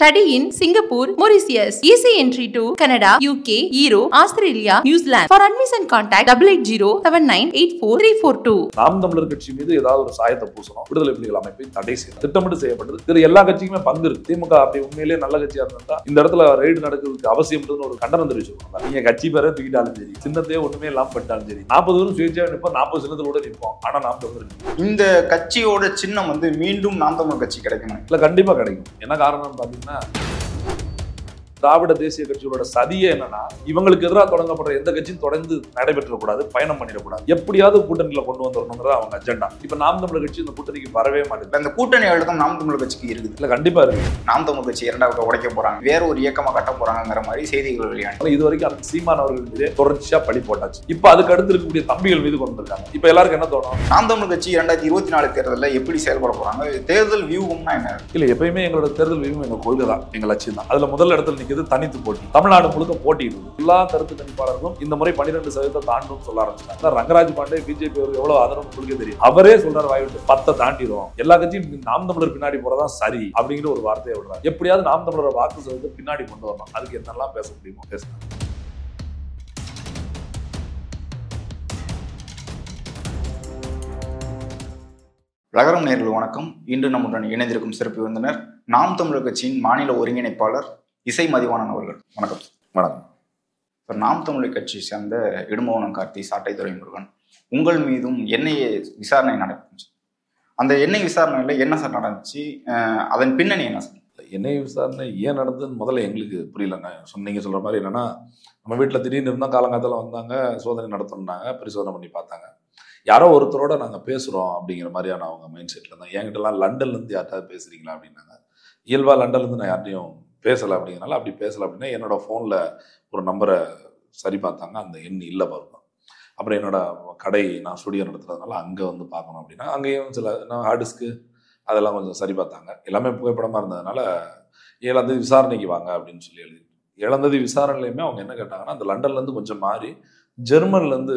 Study in Singapore, Mauritius. Easy entry to Canada, UK, Europe, Australia, New Zealand. For admission contact 880-7984-342. நாம் தமிழர் கட்சி மீது ஏதாவது ஒரு சாயத்தை பூசணும் விடுதலை புலிகள் அமைப்பை தடை செய்யணும் திட்டமிட்டு செய்யப்பட்டது இது எல்லா கட்சிக்குமே பங்கு இருக்கு திமுக அப்படி உண்மையிலேயே நல்ல கட்சியா இருந்தா இந்த இடத்துல ரைடு நடக்கிறதுக்கு அவசியம் ஒரு கண்டனம் தெரிவிச்சிருக்கோம் நீங்க கட்சி பேரை தூக்கிட்டாலும் சரி சின்னத்தையே ஒண்ணுமே இல்லாம பண்ணிட்டாலும் சரி நாற்பது பேரும் சுயேட்சையா நிற்போம் நாற்பது சின்னத்துல கூட நிற்போம் ஆனா நாம் தமிழர் கட்சி இந்த கட்சியோட சின்னம் வந்து மீண்டும் நாம் தமிழ் கட்சி கிடைக்குமா இல்ல கண்டிப்பா கிடைக்கும் என்ன காரணம்னு பாத்தீங்கன்னா திராவிட தேசிய கட்சிகளோட சதியே என்னன்னா இவங்களுக்கு எதிராக தொடங்கப்படுற எந்த கட்சியும் தொடர்ந்து நடைபெற்றக்கூடாது பயணம் பண்ணிடக்கூடாது எப்படியாவது கூட்டணியில கொண்டு வந்துடணுங்கிறது அவங்க அஜெண்டா இப்ப நாம் தமிழர் கட்சி இந்த கூட்டணிக்கு வரவே மாட்டேங்குது அந்த கூட்டணி அழுத்தம் நாம் தமிழ் கட்சிக்கு இருக்குது இல்ல கண்டிப்பா இருக்கு நாம் தமிழ் கட்சி இரண்டாவது உடைக்க போறாங்க வேற ஒரு இயக்கமா கட்ட போறாங்கிற மாதிரி செய்திகள் வெளியான ஆனா இது வரைக்கும் அந்த சீமான் அவர்கள் மீதே தொடர்ச்சியா பழி போட்டாச்சு இப்ப அதுக்கு அடுத்து இருக்கக்கூடிய தம்பிகள் மீது கொண்டு வந்திருக்காங்க இப்ப எல்லாருக்கும் என்ன தோணும் நாம் தமிழ் கட்சி இரண்டாயிரத்தி இருபத்தி நாலு தேர்தலில் எப்படி செயல்பட போறாங்க தேர்தல் வியூகம்னா என்ன இல்ல எப்பயுமே எங்களோட தேர்தல் வியூகம் எங்க கொள்கை தான் எங்க லட்சியம் தான் அதுல முதல் இடத்துல நிக்கிறது தனித்து போட்டி தமிழ்நாடு முழுக்க போட்டி இருக்குது எல்லா கருத்து கணிப்பாளர்களும் இந்த முறை பன்னிரெண்டு சதவீதத்தை தாண்டும் சொல்ல ஆரம்பிச்சாங்க ரங்கராஜ் பாண்டே பிஜேபி அவருக்கு எவ்வளவு ஆதரவு உங்களுக்கே தெரியும் அவரே சொல்றாரு வாய்விட்டு பத்தை தாண்டிடும் எல்லா கட்சியும் நாம் தமிழர் பின்னாடி போறதான் சரி அப்படிங்கிற ஒரு வார்த்தையை விடுறாரு எப்படியாவது நாம் தமிழர் வாக்கு சதவீதத்தை பின்னாடி கொண்டு வரணும் அதுக்கு என்னெல்லாம் பேச முடியுமோ பேசணும் ரகரம் நேர்கள் வணக்கம் இன்று நம்முடன் இணைந்திருக்கும் சிறப்பு விருந்தினர் நாம் தமிழர் கட்சியின் மாநில ஒருங்கிணைப்பாளர் இசை மதிவாணன் அவர்கள் வணக்கம் வணக்கம் இப்போ நாம் தமிழர் கட்சி சேர்ந்த இடும்பவனம் கார்த்தி சாட்டை துறைமுருகன் உங்கள் மீதும் என்ஐஏ விசாரணை நடந்துச்சு அந்த எண்ணெய் விசாரணையில் என்ன சார் நடந்துச்சு அஹ் அதன் பின்னணி என்ன சார் என்னை விசாரணை ஏன் நடந்ததுன்னு முதல்ல எங்களுக்கு புரியலங்க சொன்னீங்க சொல்ற மாதிரி என்னன்னா நம்ம வீட்டில் திடீர்னு இருந்தால் காலங்காலத்தில் வந்தாங்க சோதனை நடத்தணுன்னாங்க பரிசோதனை பண்ணி பார்த்தாங்க யாரோ ஒருத்தரோட நாங்கள் பேசுகிறோம் அப்படிங்கிற மாதிரியான அவங்க மைண்ட் செட்டில் தான் என்கிட்டலாம் லண்டன்லேருந்து யார்ட்டாவது பேசுகிறீங்களா அப்படின்னாங்க இயல்பாக லண்டன்லேருந்து நான் யார்ட்டையும் பேசலை அப்படிங்கிறனால அப்படி பேசலை அப்படின்னா என்னோட ஃபோனில் ஒரு நம்பரை சரி பார்த்தாங்க அந்த எண் இல்லை பாருங்க அப்புறம் என்னோட கடை நான் ஸ்டுடியோ நடத்துறதுனால அங்கே வந்து பார்க்கணும் அப்படின்னா அங்கேயும் சில ஹார்ட் டிஸ்க்கு அதெல்லாம் கொஞ்சம் சரி பார்த்தாங்க எல்லாமே புகைப்படமாக இருந்ததுனால ஏழாம் தேதி விசாரணைக்கு வாங்க அப்படின்னு சொல்லி எழுதி ஏழாம் தேதி விசாரணையிலையுமே அவங்க என்ன கேட்டாங்கன்னா அந்த லண்டன்லேருந்து கொஞ்சம் மாறி ஜெர்மன்லேருந்து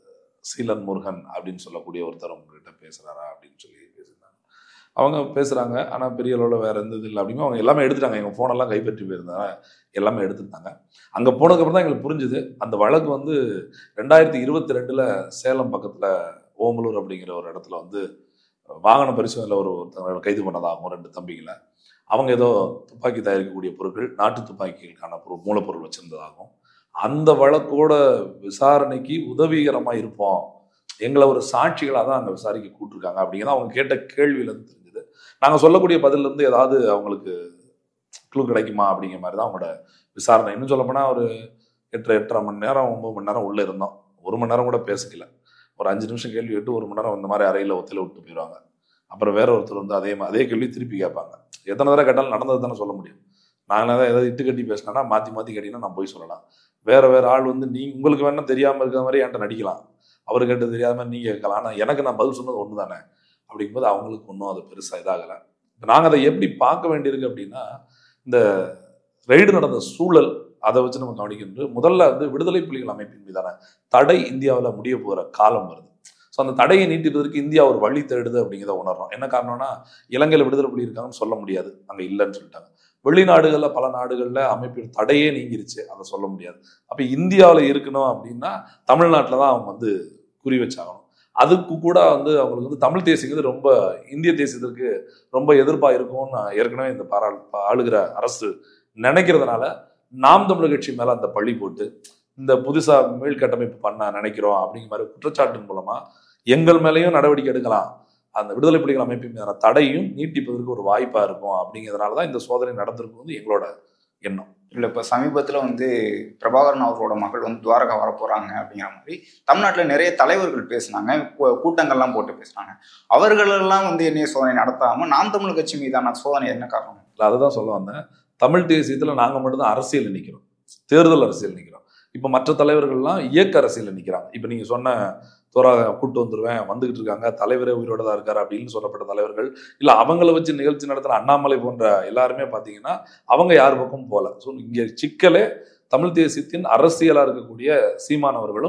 சீலன் முருகன் அப்படின்னு சொல்லக்கூடிய ஒருத்தர் உங்ககிட்ட பேசுகிறாரா அப்படின்னு சொல்லி பேசியிருந்தாங்க அவங்க பேசுகிறாங்க ஆனால் பெரிய அளவில் வேறு எந்த இது இல்லை அப்படிங்க அவங்க எல்லாமே எடுத்துட்டாங்க எங்கள் ஃபோனெல்லாம் கைப்பற்றி போயிருந்தாங்க எல்லாமே எடுத்துட்டாங்க அங்கே போனதுக்கப்புறம் தான் எங்களுக்கு புரிஞ்சுது அந்த வழக்கு வந்து ரெண்டாயிரத்தி இருபத்தி ரெண்டில் சேலம் பக்கத்தில் ஓமலூர் அப்படிங்கிற ஒரு இடத்துல வந்து வாகன பரிசோதனையில் ஒரு ஒருத்தவங்களை கைது பண்ணதாகும் ரெண்டு தம்பிகளை அவங்க ஏதோ துப்பாக்கி தயாரிக்கக்கூடிய பொருட்கள் நாட்டு துப்பாக்கிகளுக்கான பொருள் மூலப்பொருள் வச்சிருந்ததாகும் அந்த வழக்கோட விசாரணைக்கு உதவிகரமாக இருப்போம் எங்களை ஒரு சாட்சிகளாக தான் அங்கே விசாரிக்க கூட்டிருக்காங்க அப்படிங்கிறது அவங்க கேட்ட கேள்வியிலேருந்து தெரிஞ்சுது நாங்கள் சொல்லக்கூடிய பதிலிருந்து ஏதாவது அவங்களுக்கு க்ளூ கிடைக்குமா அப்படிங்கிற மாதிரி தான் அவங்களோட விசாரணை இன்னும் சொல்லப்போனால் ஒரு எட்டு எட்டரை மணி நேரம் ஒம்பது மணி நேரம் உள்ளே இருந்தோம் ஒரு மணி நேரம் கூட பேசிக்கல ஒரு அஞ்சு நிமிஷம் கேள்வி கேட்டு ஒரு மணி நேரம் இந்த மாதிரி அறையில் ஒத்தையில் விட்டு போயிடுவாங்க அப்புறம் வேற ஒருத்தர் வந்து அதே மா- அதே கேள்வி திருப்பி கேட்பாங்க எத்தனை தடவை கேட்டாலும் நடந்தது தானே சொல்ல முடியும் நாங்களே தான் ஏதாவது இட்டு கட்டி பேசினா மாற்றி மாற்றி கேட்டிங்கன்னா நான் போய் சொல்லலாம் வேற வேற ஆள் வந்து நீ உங்களுக்கு வேணா தெரியாமல் இருக்கிற மாதிரி என்கிட்ட நடிக்கலாம் அவரு கேட்டு தெரியாத மாதிரி நீங்கள் கேட்கலாம் ஆனால் எனக்கு நான் பதில் சொன்னது ஒன்று தானே அப்படிங்கும்போது அவங்களுக்கு ஒன்றும் அது பெருசாக இதாகலை இப்போ நாங்கள் அதை எப்படி பார்க்க வேண்டியிருக்கு அப்படின்னா இந்த ரெய்டு நடந்த சூழல் அதை வச்சு நம்ம கவனிக்கின்ற முதல்ல வந்து விடுதலை புலிகள் அமைப்பின் மீதான தடை இந்தியாவில் முடிய போகிற காலம் வருது ஸோ அந்த தடையை நீட்டிப்பதற்கு இந்தியா ஒரு வழி தேடுது அப்படிங்கிறத உணர்றோம் என்ன காரணம்னா இலங்கையில் விடுதலை புலி இருக்காங்கன்னு சொல்ல முடியாது அங்கே இல்லைன்னு சொல்லிட்டாங்க வெளிநாடுகளில் பல நாடுகளில் அமைப்பின் தடையே நீங்கிருச்சு அதை சொல்ல முடியாது அப்போ இந்தியாவில் இருக்கணும் அப்படின்னா தமிழ்நாட்டில் தான் அவங்க வந்து குறி வச்சாகணும் அதுக்கு கூட வந்து அவங்களுக்கு வந்து தமிழ் தேசியங்கிறது ரொம்ப இந்திய தேசியத்திற்கு ரொம்ப எதிர்ப்பாக இருக்கும்னு நான் ஏற்கனவே இந்த பாரா ஆளுகிற அரசு நினைக்கிறதுனால நாம் தமிழர் கட்சி மேலே அந்த பழி போட்டு இந்த புதுசா மீள்கட்டமைப்பு பண்ண நினைக்கிறோம் அப்படிங்கிற மாதிரி குற்றச்சாட்டின் மூலமா எங்கள் மேலேயும் நடவடிக்கை எடுக்கலாம் அந்த விடுதலை புலிகள் அமைப்பின் மீதான தடையும் நீட்டிப்பதற்கு ஒரு வாய்ப்பா இருக்கும் அப்படிங்கிறதுனால தான் இந்த சோதனை நடந்திருக்கு வந்து எங்களோட எண்ணம் இல்லை இப்போ சமீபத்தில் வந்து பிரபாகரன் அவரோட மகள் வந்து துவாரகா வர போகிறாங்க அப்படிங்கிற மாதிரி தமிழ்நாட்டில் நிறைய தலைவர்கள் பேசினாங்க கூ- கூட்டங்கள்லாம் போட்டு பேசினாங்க அவர்களெல்லாம் வந்து என்னைய சோதனை நடத்தாமல் நாம் தமிழ் கட்சி மீதான சோதனை என்ன காரணம் இல்லை அதை தான் சொல்ல வந்தேன் தமிழ் தேசியத்துல நாங்க மட்டும்தான் அரசியல் நிற்கிறோம் தேர்தல் அரசியல் நிற்கிறோம் இப்போ மற்ற தலைவர்கள்லாம் இயக்க அரசியல் நிற்கிறாங்க இப்போ நீங்க சொன்ன தோரா கூட்டு வந்துருவேன் வந்துகிட்டு இருக்காங்க தலைவரே உயிரோட தான் இருக்காரு அப்படின்னு சொல்லப்பட்ட தலைவர்கள் இல்ல அவங்கள வச்சு நிகழ்ச்சி நடத்துற அண்ணாமலை போன்ற எல்லாருமே பாத்தீங்கன்னா அவங்க யார் பக்கம் போல ஸோ இங்க சிக்கலே தமிழ் தேசியத்தின் அரசியலா இருக்கக்கூடிய சீமானவர்களும்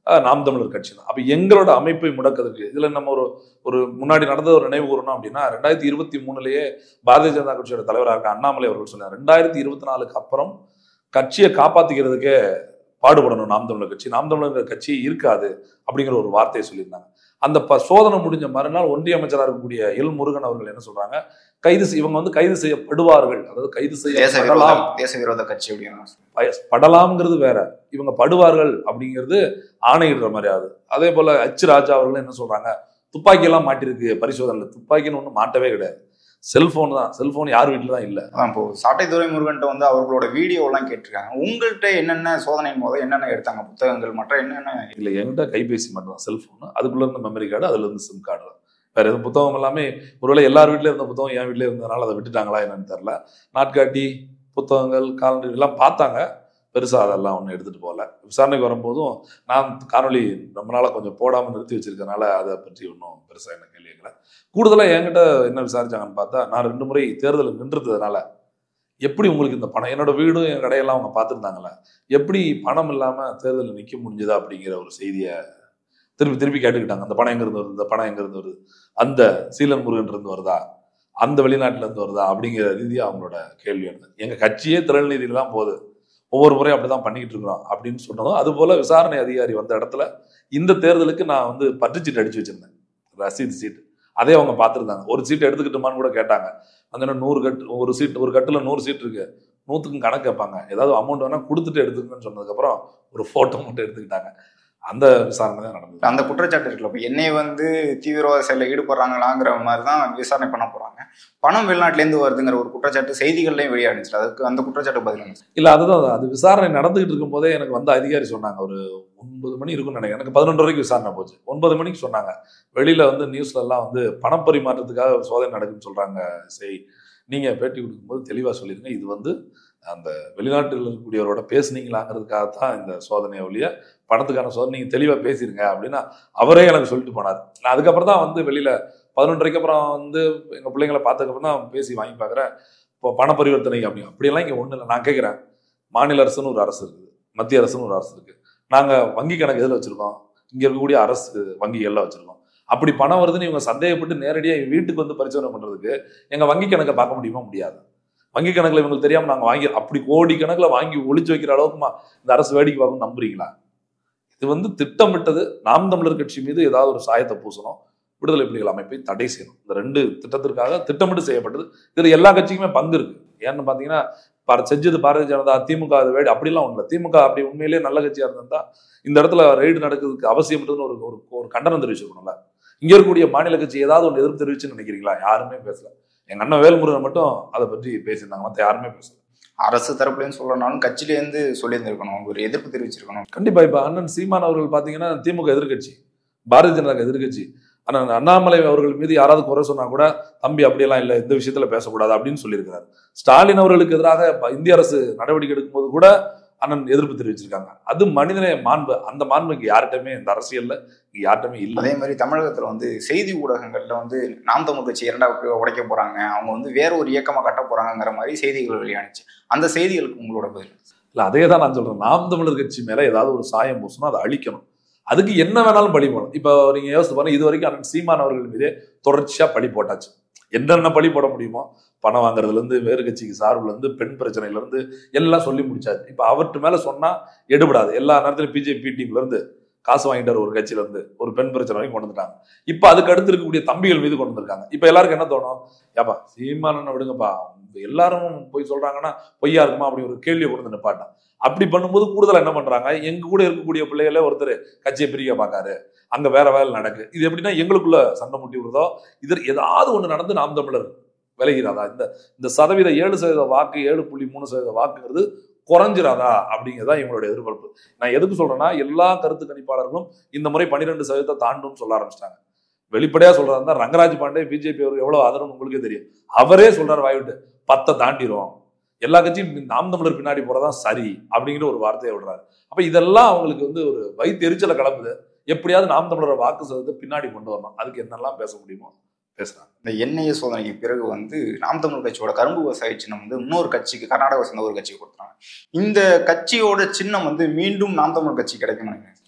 அஹ், நாம் தமிழர் கட்சி தான் அப்ப எங்களோட அமைப்பை முடக்கிறதுக்கு இதுல நம்ம ஒரு ஒரு முன்னாடி நடந்த ஒரு நினைவு கூறணும் அப்படின்னா ரெண்டாயிரத்தி இருபத்தி மூணுலயே பாரதிய ஜனதா கட்சியோட தலைவராக இருக்க அண்ணாமலை அவர்கள் சொன்னார் ரெண்டாயிரத்தி இருபத்தி நாலுக்கு அப்புறம் கட்சியை காப்பாத்திக்கிறதுக்கே பாடுபடணும் நாம் தமிழர் கட்சி நாம் தமிழர் கட்சி இருக்காது அப்படிங்கிற ஒரு வார்த்தையை சொல்லியிருந்தாங்க அந்த ப சோதனை முடிஞ்ச மறுநாள் ஒன்றிய அமைச்சராக இருக்கக்கூடிய எல் முருகன் அவர்கள் என்ன சொல்றாங்க கைது செய்- இவங்க வந்து கைது செய்யப்படுவார்கள் அதாவது கைது தேச செய்யப்படலாம் விரோத தேச விரோத கட்சி அப்படின்னு பய- படலாம்ங்கிறது வேற இவங்க படுவார்கள் அப்படிங்கிறது ஆணையிடுற மாதிரி ஆகுது அதே போல அச்சு ராஜா அவர்களும் என்ன சொல்றாங்க துப்பாக்கி எல்லாம் மாட்டிருக்கு பரிசோதனையில் துப்பாக்கின்னு ஒன்றும் மாட்டவே கிடையாது செல்போன் தான் செல்போன் யார் வீட்டில் தான் இல்லை அதான் இப்போ சாட்டைத்துறை முருகன்ட்ட வந்து அவர்களோட வீடியோ எல்லாம் கேட்டிருக்காங்க உங்கள்கிட்ட என்னென்ன சோதனை போது என்னென்ன எடுத்தாங்க புத்தகங்கள் மற்ற என்னென்ன இல்லை என்கிட்ட கைபேசி மட்டும் தான் செல்ஃபோன் அதுக்குள்ள இருந்த மெமரி கார்டு அதுல இருந்து சிம் கார்டு தான் வேற எதுவும் புத்தகம் எல்லாமே ஒருவேளை எல்லார் வீட்லயும் இருந்த புத்தகம் என் வீட்லயே இருந்ததுனால அதை விட்டுட்டாங்களா என்னன்னு தெரியல நாட்காட்டி புத்தகங்கள் காலண்டர் எல்லாம் பார்த்தாங்க பெருசா அதெல்லாம் ஒன்றும் எடுத்துட்டு போகல விசாரணைக்கு வரும்போதும் நான் காணொளி ரொம்ப நாளா கொஞ்சம் போடாம நிறுத்தி வச்சிருக்கனால அதை பற்றி ஒன்றும் பெருசா என்ன கேள்வி கேட்கல கூடுதலா என்கிட்ட என்ன விசாரிச்சாங்கன்னு பார்த்தா நான் ரெண்டு முறை தேர்தலில் நின்றுறதுனால எப்படி உங்களுக்கு இந்த பணம் என்னோட வீடும் என் கடையெல்லாம் அவங்க பார்த்துருந்தாங்களே எப்படி பணம் இல்லாம தேர்தலில் நிக்க முடிஞ்சதா அப்படிங்கிற ஒரு செய்தியை திருப்பி திருப்பி கேட்டுக்கிட்டாங்க அந்த பணம் எங்கிருந்து வருது இந்த பணம் எங்கிருந்து வருது அந்த சீலன் முருகன் இருந்து வருதா அந்த வெளிநாட்டுல இருந்து வருதா அப்படிங்கிற ரீதியா அவங்களோட கேள்வி இருந்தது எங்க கட்சியே திரள்நிதியில தான் போகுது ஒவ்வொரு முறையும் அப்படிதான் பண்ணிக்கிட்டு இருக்கிறோம் அப்படின்னு சொன்னதும் அது போல விசாரணை அதிகாரி வந்த இடத்துல இந்த தேர்தலுக்கு நான் வந்து பற்றுச்சீட்டு அடிச்சு வச்சிருந்தேன் ரசீது சீட்டு அதே அவங்க பார்த்துருந்தாங்க ஒரு சீட் எடுத்துக்கிட்டுமான்னு கூட கேட்டாங்க அந்த நேரம் நூறு கட்டு ஒரு சீட் ஒரு கட்டுல நூறு சீட் இருக்கு நூற்றுக்கும் கணக்கு கேட்பாங்க ஏதாவது அமௌண்ட் வேணா கொடுத்துட்டு எடுத்துக்கன்னு சொன்னதுக்கப்புறம் ஒரு ஃபோட்டோ மட்டும் எடுத்துக்கிட்டாங்க அந்த விசாரணை தான் நடந்தது அந்த குற்றச்சாட்டு இருக்குல்ல இப்போ என்னை வந்து தீவிரவாத செயலில் ஈடுபடுறாங்களாங்கிற மாதிரி தான் விசாரணை பண்ண போறாங்க பணம் வெளிநாட்டிலேருந்து வருதுங்கிற ஒரு குற்றச்சாட்டு செய்திகள்லையும் வெளியாடுச்சு அதுக்கு அந்த குற்றச்சாட்டு பதில் என்ன சார்? இல்ல அதுதான் அது விசாரணை நடந்துகிட்டு இருக்கும் போதே எனக்கு வந்து அதிகாரி சொன்னாங்க ஒரு ஒன்பது மணி இருக்கும்னு நினைக்கிறேன் எனக்கு பதினொன்று வரைக்கும் விசாரணை போச்சு ஒன்பது மணிக்கு சொன்னாங்க வெளியில வந்து நியூஸ்ல எல்லாம் வந்து பணம் பரிமாற்றத்துக்காக சோதனை நடக்குன்னு சொல்றாங்க செய் நீங்க பேட்டி கொடுக்கும்போது தெளிவா சொல்லிருங்க இது வந்து அந்த வெளிநாட்டில் இருக்கக்கூடியவரோட பேசுனீங்களாங்கிறதுக்காக தான் இந்த சோதனையை ஒழிய பணத்துக்கான சோதனை நீங்க தெளிவா பேசிருங்க அப்படின்னா அவரே எனக்கு சொல்லிட்டு போனார் நான் அதுக்கப்புறம் தான் வந்து வெளியில பதினொன்றரைக்கு அப்புறம் வந்து எங்க பிள்ளைங்களை பார்த்ததுக்கப்புறம் தான் பேசி வாங்கி பார்க்குறேன் இப்போ பண பரிவர்த்தனை அப்படி அப்படியெல்லாம் இங்க ஒண்ணு இல்லை நான் கேட்குறேன் மாநில அரசுன்னு ஒரு அரசு இருக்குது மத்திய அரசுன்னு ஒரு அரசு இருக்கு நாங்க வங்கி கணக்கு எதுல வச்சிருக்கோம் இங்க இருக்கக்கூடிய அரசு வங்கிகள்ல வச்சிருக்கோம் அப்படி பணம் வருதுன்னு இவங்க சந்தேகப்பட்டு நேரடியா எங்க வீட்டுக்கு வந்து பரிசோதனை பண்றதுக்கு எங்க வங்கி கணக்கை பார்க்க முடியுமா முடியாது வங்கி கணக்குல இவங்களுக்கு தெரியாம நாங்க வாங்கி அப்படி கோடி கணக்குல வாங்கி ஒளிச்சு வைக்கிற அளவுக்குமா இந்த அரசு வேடிக்கை பார்க்கணும் நம்புறீங்களா இது வந்து திட்டமிட்டது நாம் தமிழர் கட்சி மீது ஏதாவது ஒரு சாயத்தை பூசணும் விடுதலை புலிகள் அமைப்பை தடை செய்யணும் இந்த ரெண்டு திட்டத்திற்காக திட்டமிட்டு செய்யப்பட்டது இதுல எல்லா கட்சிக்குமே பங்கு இருக்கு ஏன்னு பாத்தீங்கன்னா பார- செஞ்சது பாரதிய ஜனதா திமுக அது வேடி அப்படிலாம் ஒண்ணு இல்ல திமுக அப்படி உண்மையிலேயே நல்ல கட்சியா இருந்தா இந்த இடத்துல ரெய்டு நடக்கிறதுக்கு அவசியம்ன்றதுன்னு ஒரு ஒரு ஒரு கண்டனம் தெரிவிச்சிருக்கணும்ல இங்க இருக்கக்கூடிய மாநில கட்சி ஏதாவது ஒன்று எதிர்ப்பு தெரிவிச்சுன்னு நினைக்கிறீங்களா யாருமே பேசல எங்க அண்ணன் வேல்முருகன் மட்டும் அதை பற்றி பேசியிருந்தாங்க மத்த யாருமே பேசல அரசு தரப்புலேருந்து சொல்லனாலும் கட்சியிலேருந்து சொல்லியிருந்திருக்கணும் ஒரு எதிர்ப்பு தெரிவிச்சிருக்கணும் கண்டிப்பா இப்ப அண்ணன் சீமான் அவர்கள் பாத்தீங்கன்னா திமுக எதிர்க்கட்சி பாரதிய ஜனதா எதிர்க்கட்சி ஆனா அண்ணாமலை அவர்கள் மீது யாராவது குறை சொன்னா கூட தம்பி அப்படியெல்லாம் இல்லை இந்த விஷயத்துல பேசக்கூடாது அப்படின்னு சொல்லியிருக்கிறார் ஸ்டாலின் அவர்களுக்கு எதிராக ப- இந்திய அரசு நடவடிக்கை எடுக்கும்போது கூட அண்ணன் எதிர்ப்பு தெரிவிச்சிருக்காங்க அது மனிதநேய மாண்பு அந்த மாண்பு இங்க யார்கிட்டயுமே இந்த அரசியல்ல இங்க யார்கிட்டயுமே இல்லை அதே மாதிரி தமிழகத்துல வந்து செய்தி ஊடகங்கள்ல வந்து நாம் தமிழ் கட்சி இரண்டாவது பிரிவை உடைக்க போறாங்க அவங்க வந்து வேற ஒரு இயக்கமா கட்ட போறாங்கங்கிற மாதிரி செய்திகள் வெளியானுச்சு அந்த செய்திகளுக்கு உங்களோட பதில் இல்ல அதே தான் நான் சொல்றேன் நாம் தமிழர் கட்சி மேல ஏதாவது ஒரு சாயம் பூசணும் அதை அழிக்கணும் அதுக்கு என்ன வேணாலும் பழி போடணும் இப்போ நீங்க யோசிச்சு பாருங்க இது வரைக்கும் அண்ணன் சீமான் அவர்கள் மீதே தொடர்ச்சியா பழி போட்டாச்சு என்னென்ன பழி போட முடியுமோ பணம் வாங்குறதுல இருந்து வேறு கட்சிக்கு சார்புல இருந்து பெண் பிரச்சனையில இருந்து எல்லாம் சொல்லி முடிச்சாச்சு இப்ப அவர்கிட்ட மேல சொன்னா எடுபடாது எல்லா நேரத்திலும் பிஜேபி டீம்ல இருந்து காசு வாங்கிட்டார் ஒரு கட்சியில இருந்து ஒரு பெண் பிரச்சனை வரைக்கும் கொண்டு வந்துட்டாங்க இப்ப அதுக்கு அடுத்து இருக்கக்கூடிய தம்பிகள் மீது கொண்டு வந்திருக்காங்க இப்ப எல்லாருக்கும் என்ன தோணும் ஏப்பா சீமானனை விடுங்கப்பா எல்லாரும் போய் சொல்றாங்கன்னா பொய்யா இருக்குமா அப்படி ஒரு கேள்வியை கொண்டு வந்து நிப்பாட்டான் அப்படி பண்ணும்போது கூடுதலா என்ன பண்றாங்க எங்க கூட இருக்கக்கூடிய பிள்ளைகளே ஒருத்தர் கட்சியை பிரிக்க பார்க்காரு அங்க வேற வேலை நடக்கு இது எப்படின்னா எங்களுக்குள்ள சண்டை முட்டி விடுறதோ இது ஏதாவது ஒண்ணு நடந்து நாம் தமிழர் விலகிறாதா இந்த இந்த சதவீத ஏழு சதவீத வாக்கு ஏழு புள்ளி மூணு சதவீத வாக்குங்கிறது குறைஞ்சிராதா அப்படிங்கிறதா எங்களோட எதிர்பார்ப்பு நான் எதுக்கு சொல்றேன்னா எல்லா கருத்து கணிப்பாளர்களும் இந்த முறை பன்னிரெண்டு சதவீதத்தை தாண்டும்னு சொல்ல ஆரம்பிச்சிட்டாங்க வெளிப்படையா சொல்றதா இருந்தா ரங்கராஜ் பாண்டே பிஜேபி அவர் எவ்வளவு ஆதரவு உங்களுக்கே தெரியும் அவரே சொல்றாரு வாய்விட்டு பத்தை தாண்டிரும் எல்லா கட்சியும் நாம் தமிழர் பின்னாடி போறதா சரி அப்படிங்கிற ஒரு வார்த்தையை விடுறாரு அப்ப இதெல்லாம் அவங்களுக்கு வந்து ஒரு வயிற்று எரிச்சலை கலப்புது எப்படியாவது நாம் தமிழர் வாக்கு சதவீதத்தை பின்னாடி கொண்டு வரணும் அதுக்கு என்னெல்லாம் பேச முடியுமோ பேசுறாங்க இந்த என்ஐஏ சோதனைக்கு பிறகு வந்து நாம் தமிழ் கட்சியோட கரும்பு விவசாய சின்னம் வந்து இன்னொரு கட்சிக்கு கர்நாடகா சேர்ந்த ஒரு கட்சிக்கு கொடுத்தாங்க இந்த கட்சியோட சின்னம் வந்து மீண்டும் நாம் தமிழ் கட்சி கிடைக்கும்னு நினைக்கிறேன்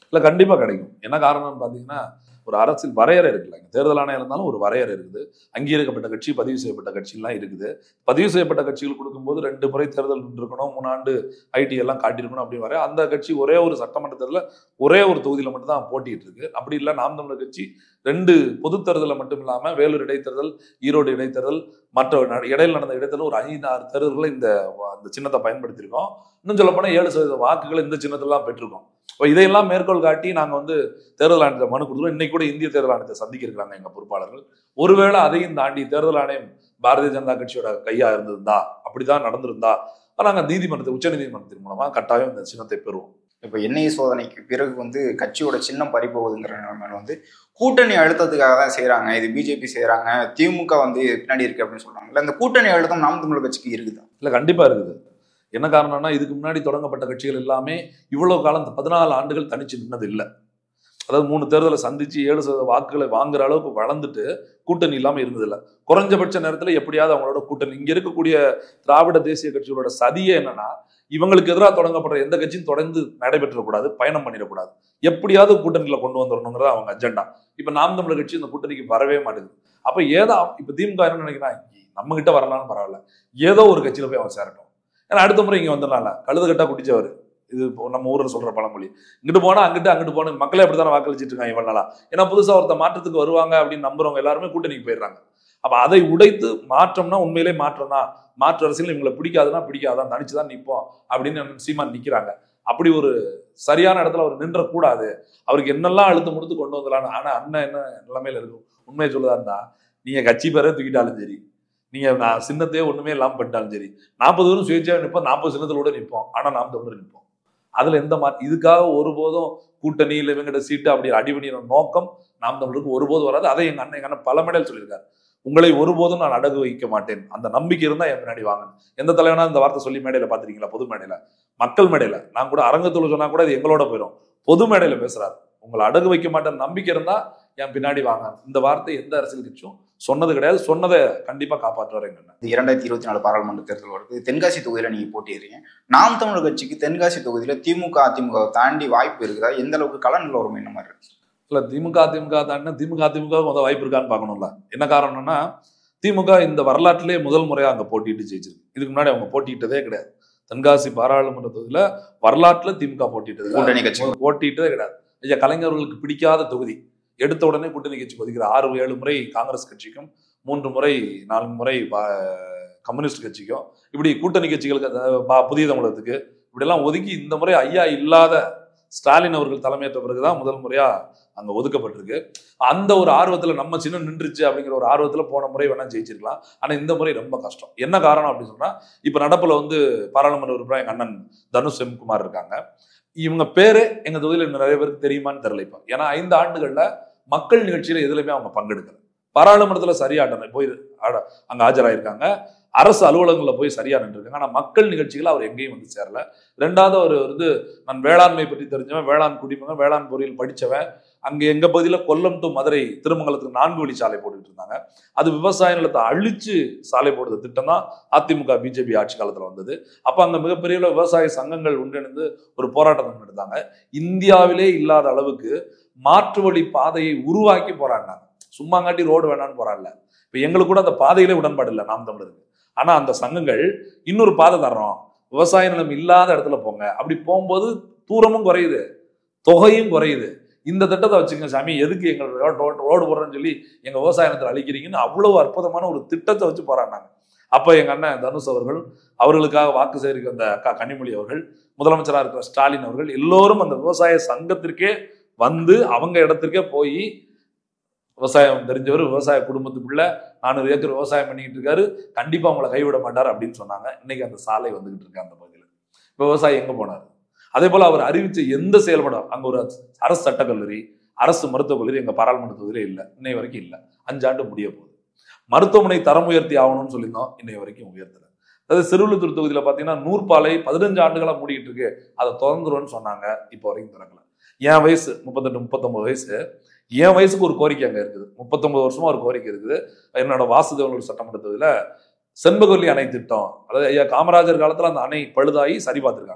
இல்லை கண்டிப்பாக கிடைக்கும் என்ன காரணம்னு பார்த்தீங்கன்னா ஒரு அரசியல் வரையறை இருக்குல்ல இங்க தேர்தல் ஆணையம் இருந்தாலும் ஒரு வரையறை இருக்குது அங்கீகரிக்கப்பட்ட கட்சி பதிவு செய்யப்பட்ட கட்சிலாம் இருக்குது பதிவு செய்யப்பட்ட கட்சிகள் கொடுக்கும்போது ரெண்டு முறை தேர்தல் இருக்கணும் மூணாண்டு ஐடி எல்லாம் காட்டியிருக்கணும் அப்படின்னு வர அந்த கட்சி ஒரே ஒரு சட்டமன்ற தேர்தலில் ஒரே ஒரு தொகுதியில் மட்டும் தான் போட்டிட்டு இருக்கு அப்படி இல்லை நாம் தமிழர் கட்சி ரெண்டு பொது தேர்தலில் மட்டும் இல்லாமல் வேலூர் இடைத்தேர்தல் ஈரோடு இடைத்தேர்தல் மற்ற நட- இடையில் நடந்த இடைத்தேர்தல் ஒரு ஐந்து ஆறு தேர்தல்களை இந்த அந்த சின்னத்தை பயன்படுத்தியிருக்கோம் இன்னும் சொல்ல போனால் ஏழு சதவீத வாக்குகளை இந்த சின்னத்திலாம் பெற்றிருக்கோம் இப்போ இதையெல்லாம் மேற்கோள் காட்டி நாங்கள் வந்து தேர்தல் ஆணையத்தை மனு கொடுத்துருவோம் இன்னைக்கு கூட இந்திய தேர்தல் ஆணையத்தை சந்திக்க இருக்கிறாங்க எங்கள் பொறுப்பாளர்கள் ஒருவேளை அதையும் தாண்டி தேர்தல் ஆணையம் பாரதிய ஜனதா கட்சியோட கையா இருந்திருந்தா அப்படிதான் நடந்திருந்தா நாங்கள் நீதிமன்றத்தை உச்ச நீதிமன்றத்தின் மூலமா கட்டாயம் இந்த சின்னத்தை பெறுவோம் இப்போ எண்ணெய் சோதனைக்கு பிறகு வந்து கட்சியோட சின்னம் பறிபோகுதுங்கிற நிலைமையில வந்து கூட்டணி அழுத்தத்துக்காக தான் செய்றாங்க இது பிஜேபி செய்றாங்க திமுக வந்து பின்னாடி இருக்கு அப்படின்னு சொல்றாங்க இல்ல இந்த கூட்டணி அழுத்தம் நாம் தமிழர் கட்சிக்கு இருக்குதா இல்லை கண்டிப்பா இருக்குது என்ன காரணம்னா இதுக்கு முன்னாடி தொடங்கப்பட்ட கட்சிகள் எல்லாமே இவ்வளவு காலம் பதினாலு ஆண்டுகள் தனிச்சு நின்னது இல்லை அதாவது மூணு தேர்தலை சந்திச்சு ஏழு சதவீத வாக்குகளை வாங்குற அளவுக்கு வளர்ந்துட்டு கூட்டணி இல்லாமல் இருந்ததில்ல குறைஞ்சபட்ச நேரத்தில் எப்படியாவது அவங்களோட கூட்டணி இங்க இருக்கக்கூடிய திராவிட தேசிய கட்சிகளோட சதியே என்னன்னா இவங்களுக்கு எதிராக தொடங்கப்படுற எந்த கட்சியும் தொடர்ந்து நடைபெற்றக்கூடாது பயணம் பண்ணிடக்கூடாது எப்படியாவது கூட்டணியில கொண்டு வந்துடணுங்கிறது அவங்க அஜெண்டா இப்ப நாம் தமிழர் கட்சி இந்த கூட்டணிக்கு வரவே மாட்டேங்குது அப்ப ஏதோ இப்ப திமுக என்ன நினைக்கிறான் நம்ம கிட்ட வரலாம்னு பரவாயில்ல ஏதோ ஒரு கட்சியில போய் அவன் சேரட்டும் ஏன்னா அடுத்த முறை இங்க வந்துடலாம்ல கழுது கட்டா குடிச்சவர் இது இப்போ நம்ம ஊர்ல சொல்ற பழமொழி இங்கிட்டு போனா அங்கிட்டு அங்கிட்டு போன மக்களே அப்படித்தானே வாக்களிச்சிட்டு இருக்காங்க இவ்வளவு நாளா ஏன்னா புதுசா ஒருத்த மாற்றத்துக்கு வருவாங்க அப்படின்னு நம்புறவங்க எல்லாருமே கூட்டணிக்கு போயிடுறாங்க அப்ப அதை உடைத்து மாற்றம்னா உண்மையிலே மாற்றம் தான் மாற்று அரசியல் இவங்களை பிடிக்காதுன்னா பிடிக்காதான் தனிச்சு தான் நிற்போம் அப்படின்னு சீமான் நிக்கிறாங்க அப்படி ஒரு சரியான இடத்துல அவர் நின்ற கூடாது அவருக்கு என்னெல்லாம் அழுத்தம் கொடுத்து கொண்டு வந்துடலாம் ஆனா அண்ணன் என்ன நிலைமையில இருக்கும் உண்மையை சொல்லுதா இருந்தா நீங்க கட்சி பேரே தூக்கிட்டாலும் சரி நீங்க நான் சின்னத்தையே ஒண்ணுமே இல்லாம பண்ணிட்டாலும் சரி நாற்பது பேரும் சுயேட்சையாக நிற்போம் நாற்பது சின்னத்தோட நிற்போம் ஆனா நாம் தமிழர் நிற்போம் அதுல எந்த மா இதுக்காக ஒருபோதும் கூட்டணி இல்லை இவங்கிட்ட சீட்டு அப்படி அடிபணிற நோக்கம் நாம் தமிழருக்கு ஒருபோதும் வராது அதை எங்க அண்ணன் எங்க அண்ணன் பல மேடையில் சொல்லியிருக்காரு உங்களை ஒருபோதும் நான் அடகு வைக்க மாட்டேன் அந்த நம்பிக்கை இருந்தா என் முன்னாடி வாங்க எந்த தலைவனா இந்த வார்த்தை சொல்லி மேடையில பாத்திருக்கீங்களா பொது மேடையில மக்கள் மேடையில நான் கூட அரங்கத்துல சொன்னா கூட இது எங்களோட போயிடும் பொது மேடையில பேசுறாரு உங்களை அடகு வைக்க மாட்டேன் நம்பிக்கை இருந்தா என் பின்னாடி வாங்க இந்த வார்த்தை எந்த அரசியல் கட்சியும் சொன்னது கிடையாது சொன்னதை கண்டிப்பா காப்பாற்றுவார் எங்க அண்ணன் இது இரண்டாயிரத்தி இருபத்தி நாலு பாராளுமன்ற தேர்தல் வருது தென்காசி தொகுதியில நீங்க போட்டிடுறீங்க நாம் தமிழர் கட்சிக்கு தென்காசி தொகுதியில திமுக அதிமுக தாண்டி வாய்ப்பு இருக்குதா எந்த அளவுக்கு கள நிலவரம் என்ன மாதிரி இருக்கு இல்ல திமுக அதிமுக தாண்டினா திமுக அதிமுக முதல் வாய்ப்பு இருக்கான்னு பார்க்கணும்ல என்ன காரணம்னா திமுக இந்த வரலாற்றிலே முதல் முறையா அங்க போட்டிட்டு ஜெயிச்சிருக்கு இதுக்கு முன்னாடி அவங்க போட்டியிட்டதே கிடையாது தென்காசி பாராளுமன்ற தொகுதியில வரலாற்றுல திமுக போட்டிட்டது இல்ல. கூட்டணி கட்சி போட்டியிட்டதே கிடையாது ஐயா கலைஞர்களுக்கு பிடிக்காத தொகுதி எடுத்த உடனே கூட்டணி கட்சி ஒதுக்கிற ஆறு ஏழு முறை காங்கிரஸ் கட்சிக்கும் மூன்று முறை நான்கு முறை பா- கம்யூனிஸ்ட் கட்சிக்கும் இப்படி கூட்டணி கட்சிகளுக்கு அதாவது பா- புதிய தமிழகத்துக்கு இப்படியெல்லாம் ஒதுக்கி இந்த முறை ஐயா இல்லாத ஸ்டாலின் அவர்கள் தலைமையேற்ற பிறகுதான் முதல் முறையா அங்க ஒதுக்கப்பட்டிருக்கு அந்த ஒரு ஆர்வத்துல நம்ம சின்ன நின்றுச்சு அப்படிங்கிற ஒரு ஆர்வத்துல போன முறை வேணா ஜெயிச்சிருக்கலாம் ஆனா இந்த முறை ரொம்ப கஷ்டம் என்ன காரணம் அப்படின்னு சொன்னா இப்ப நடப்புல வந்து பாராளுமன்ற உறுப்பினர் எங்க அண்ணன் தனுஷ் செம்குமார் இருக்காங்க இவங்க பேரு எங்க தொகுதியில் இன்னும் நிறைய பேருக்கு தெரியுமான்னு தெரியல இப்போ ஏன்னா ஐந்து ஆண்டுகள்ல மக்கள் நிகழ்ச்சியில எதுலையுமே அவங்க பங்கெடுக்கல பாராளுமன்றத்துல சரியாட்டணும் போய் ஆட- அங்க ஆஜராயிருக்காங்க அரசு அலுவலகங்கள்ல போய் சரியா நின்றுருக்காங்க ஆனா மக்கள் நிகழ்ச்சிகள் அவர் எங்கேயும் வந்து சேரல ரெண்டாவது அவர் வந்து நான் வேளாண்மை பற்றி தெரிஞ்சவன் வேளாண் குடிமகன் வேளாண் பொறியியல் படிச்சவன் அங்க எங்க பகுதியில கொல்லம் டு மதுரை திருமங்கலத்துக்கு நான்கு வழி சாலை போட்டுட்டு இருந்தாங்க அது விவசாய நிலத்தை அழிச்சு சாலை போடுற திட்டம் தான் அதிமுக பிஜேபி ஆட்சி காலத்துல வந்தது அப்ப அங்க மிகப்பெரிய அளவு விவசாய சங்கங்கள் ஒன்றிணைந்து ஒரு போராட்டம் நடத்தாங்க இந்தியாவிலே இல்லாத அளவுக்கு மாற்று வழி பாதையை உருவாக்கி போராடினாங்க சும்மாங்காட்டி ரோடு வேணான்னு போராடல இப்ப எங்களுக்கு கூட அந்த பாதையிலே உடன்பாடு இல்லை நாம் தமிழருக்கு ஆனா அந்த சங்கங்கள் இன்னொரு பாதை தர்றோம் விவசாய நிலம் இல்லாத இடத்துல போங்க அப்படி போகும்போது தூரமும் குறையுது தொகையும் குறையுது இந்த திட்டத்தை வச்சுங்க சாமி எதுக்கு எங்கள் ரோடு ரோடு போடுறேன்னு சொல்லி எங்க விவசாய நிலத்தில் அழிக்கிறீங்கன்னு அவ்வளவு அற்புதமான ஒரு திட்டத்தை வச்சு போராடினாங்க அப்ப எங்க அண்ணன் தனுஷ் அவர்கள் அவர்களுக்காக வாக்கு சேகரிக்க வந்த அக்கா கனிமொழி அவர்கள் முதலமைச்சராக இருக்கிற ஸ்டாலின் அவர்கள் எல்லோரும் அந்த விவசாய சங்கத்திற்கே வந்து அவங்க இடத்திற்கே போய் விவசாயம் தெரிஞ்சவர் விவசாய குடும்பத்துக்குள்ள நானூறு ஏக்கர் விவசாயம் பண்ணிக்கிட்டு இருக்காரு கண்டிப்பா உங்களை கைவிட மாட்டார் அப்படின்னு சொன்னாங்க இன்னைக்கு அந்த சாலை வந்துகிட்டு இருக்கு அந்த பகுதியில் இப்ப விவசாயி எங்க போனார் அதே போல அவர் அறிவிச்ச எந்த செயல்படும் அங்க ஒரு அரசு சட்டக்கல்லூரி அரசு மருத்துவக் கல்லூரி எங்க பாராளுமன்ற தொகுதியிலே இல்லை இன்னை வரைக்கும் இல்லை அஞ்சாண்டு முடிய போகுது மருத்துவமனை தரம் உயர்த்தி ஆகணும்னு சொல்லியிருந்தோம் இன்னை வரைக்கும் உயர்த்தல அதாவது சிறுவிழுத்தூர் தொகுதியில பாத்தீங்கன்னா நூற்பாலை பதினஞ்சு ஆண்டுகளா மூடிட்டு இருக்கு அதை திறந்துருன்னு சொன்னாங்க இப்போ வரைக்கும் திறக்கல என் வயசு முப்பத்தெட்டு முப்பத்தொன்பது வயசு என் வயசுக்கு ஒரு கோரிக்கை அங்க இருக்குது முப்பத்தொன்பது வருஷமா ஒரு கோரிக்கை இருக்குது என்னோட வாசுதேவனூர் சட்டமன்ற தொகுதியில செண்பகொல்லி அணை திட்டம் அதாவது ஐயா காமராஜர் காலத்துல அந்த அணை பழுதாகி சரி பார்த்திருக்காங்க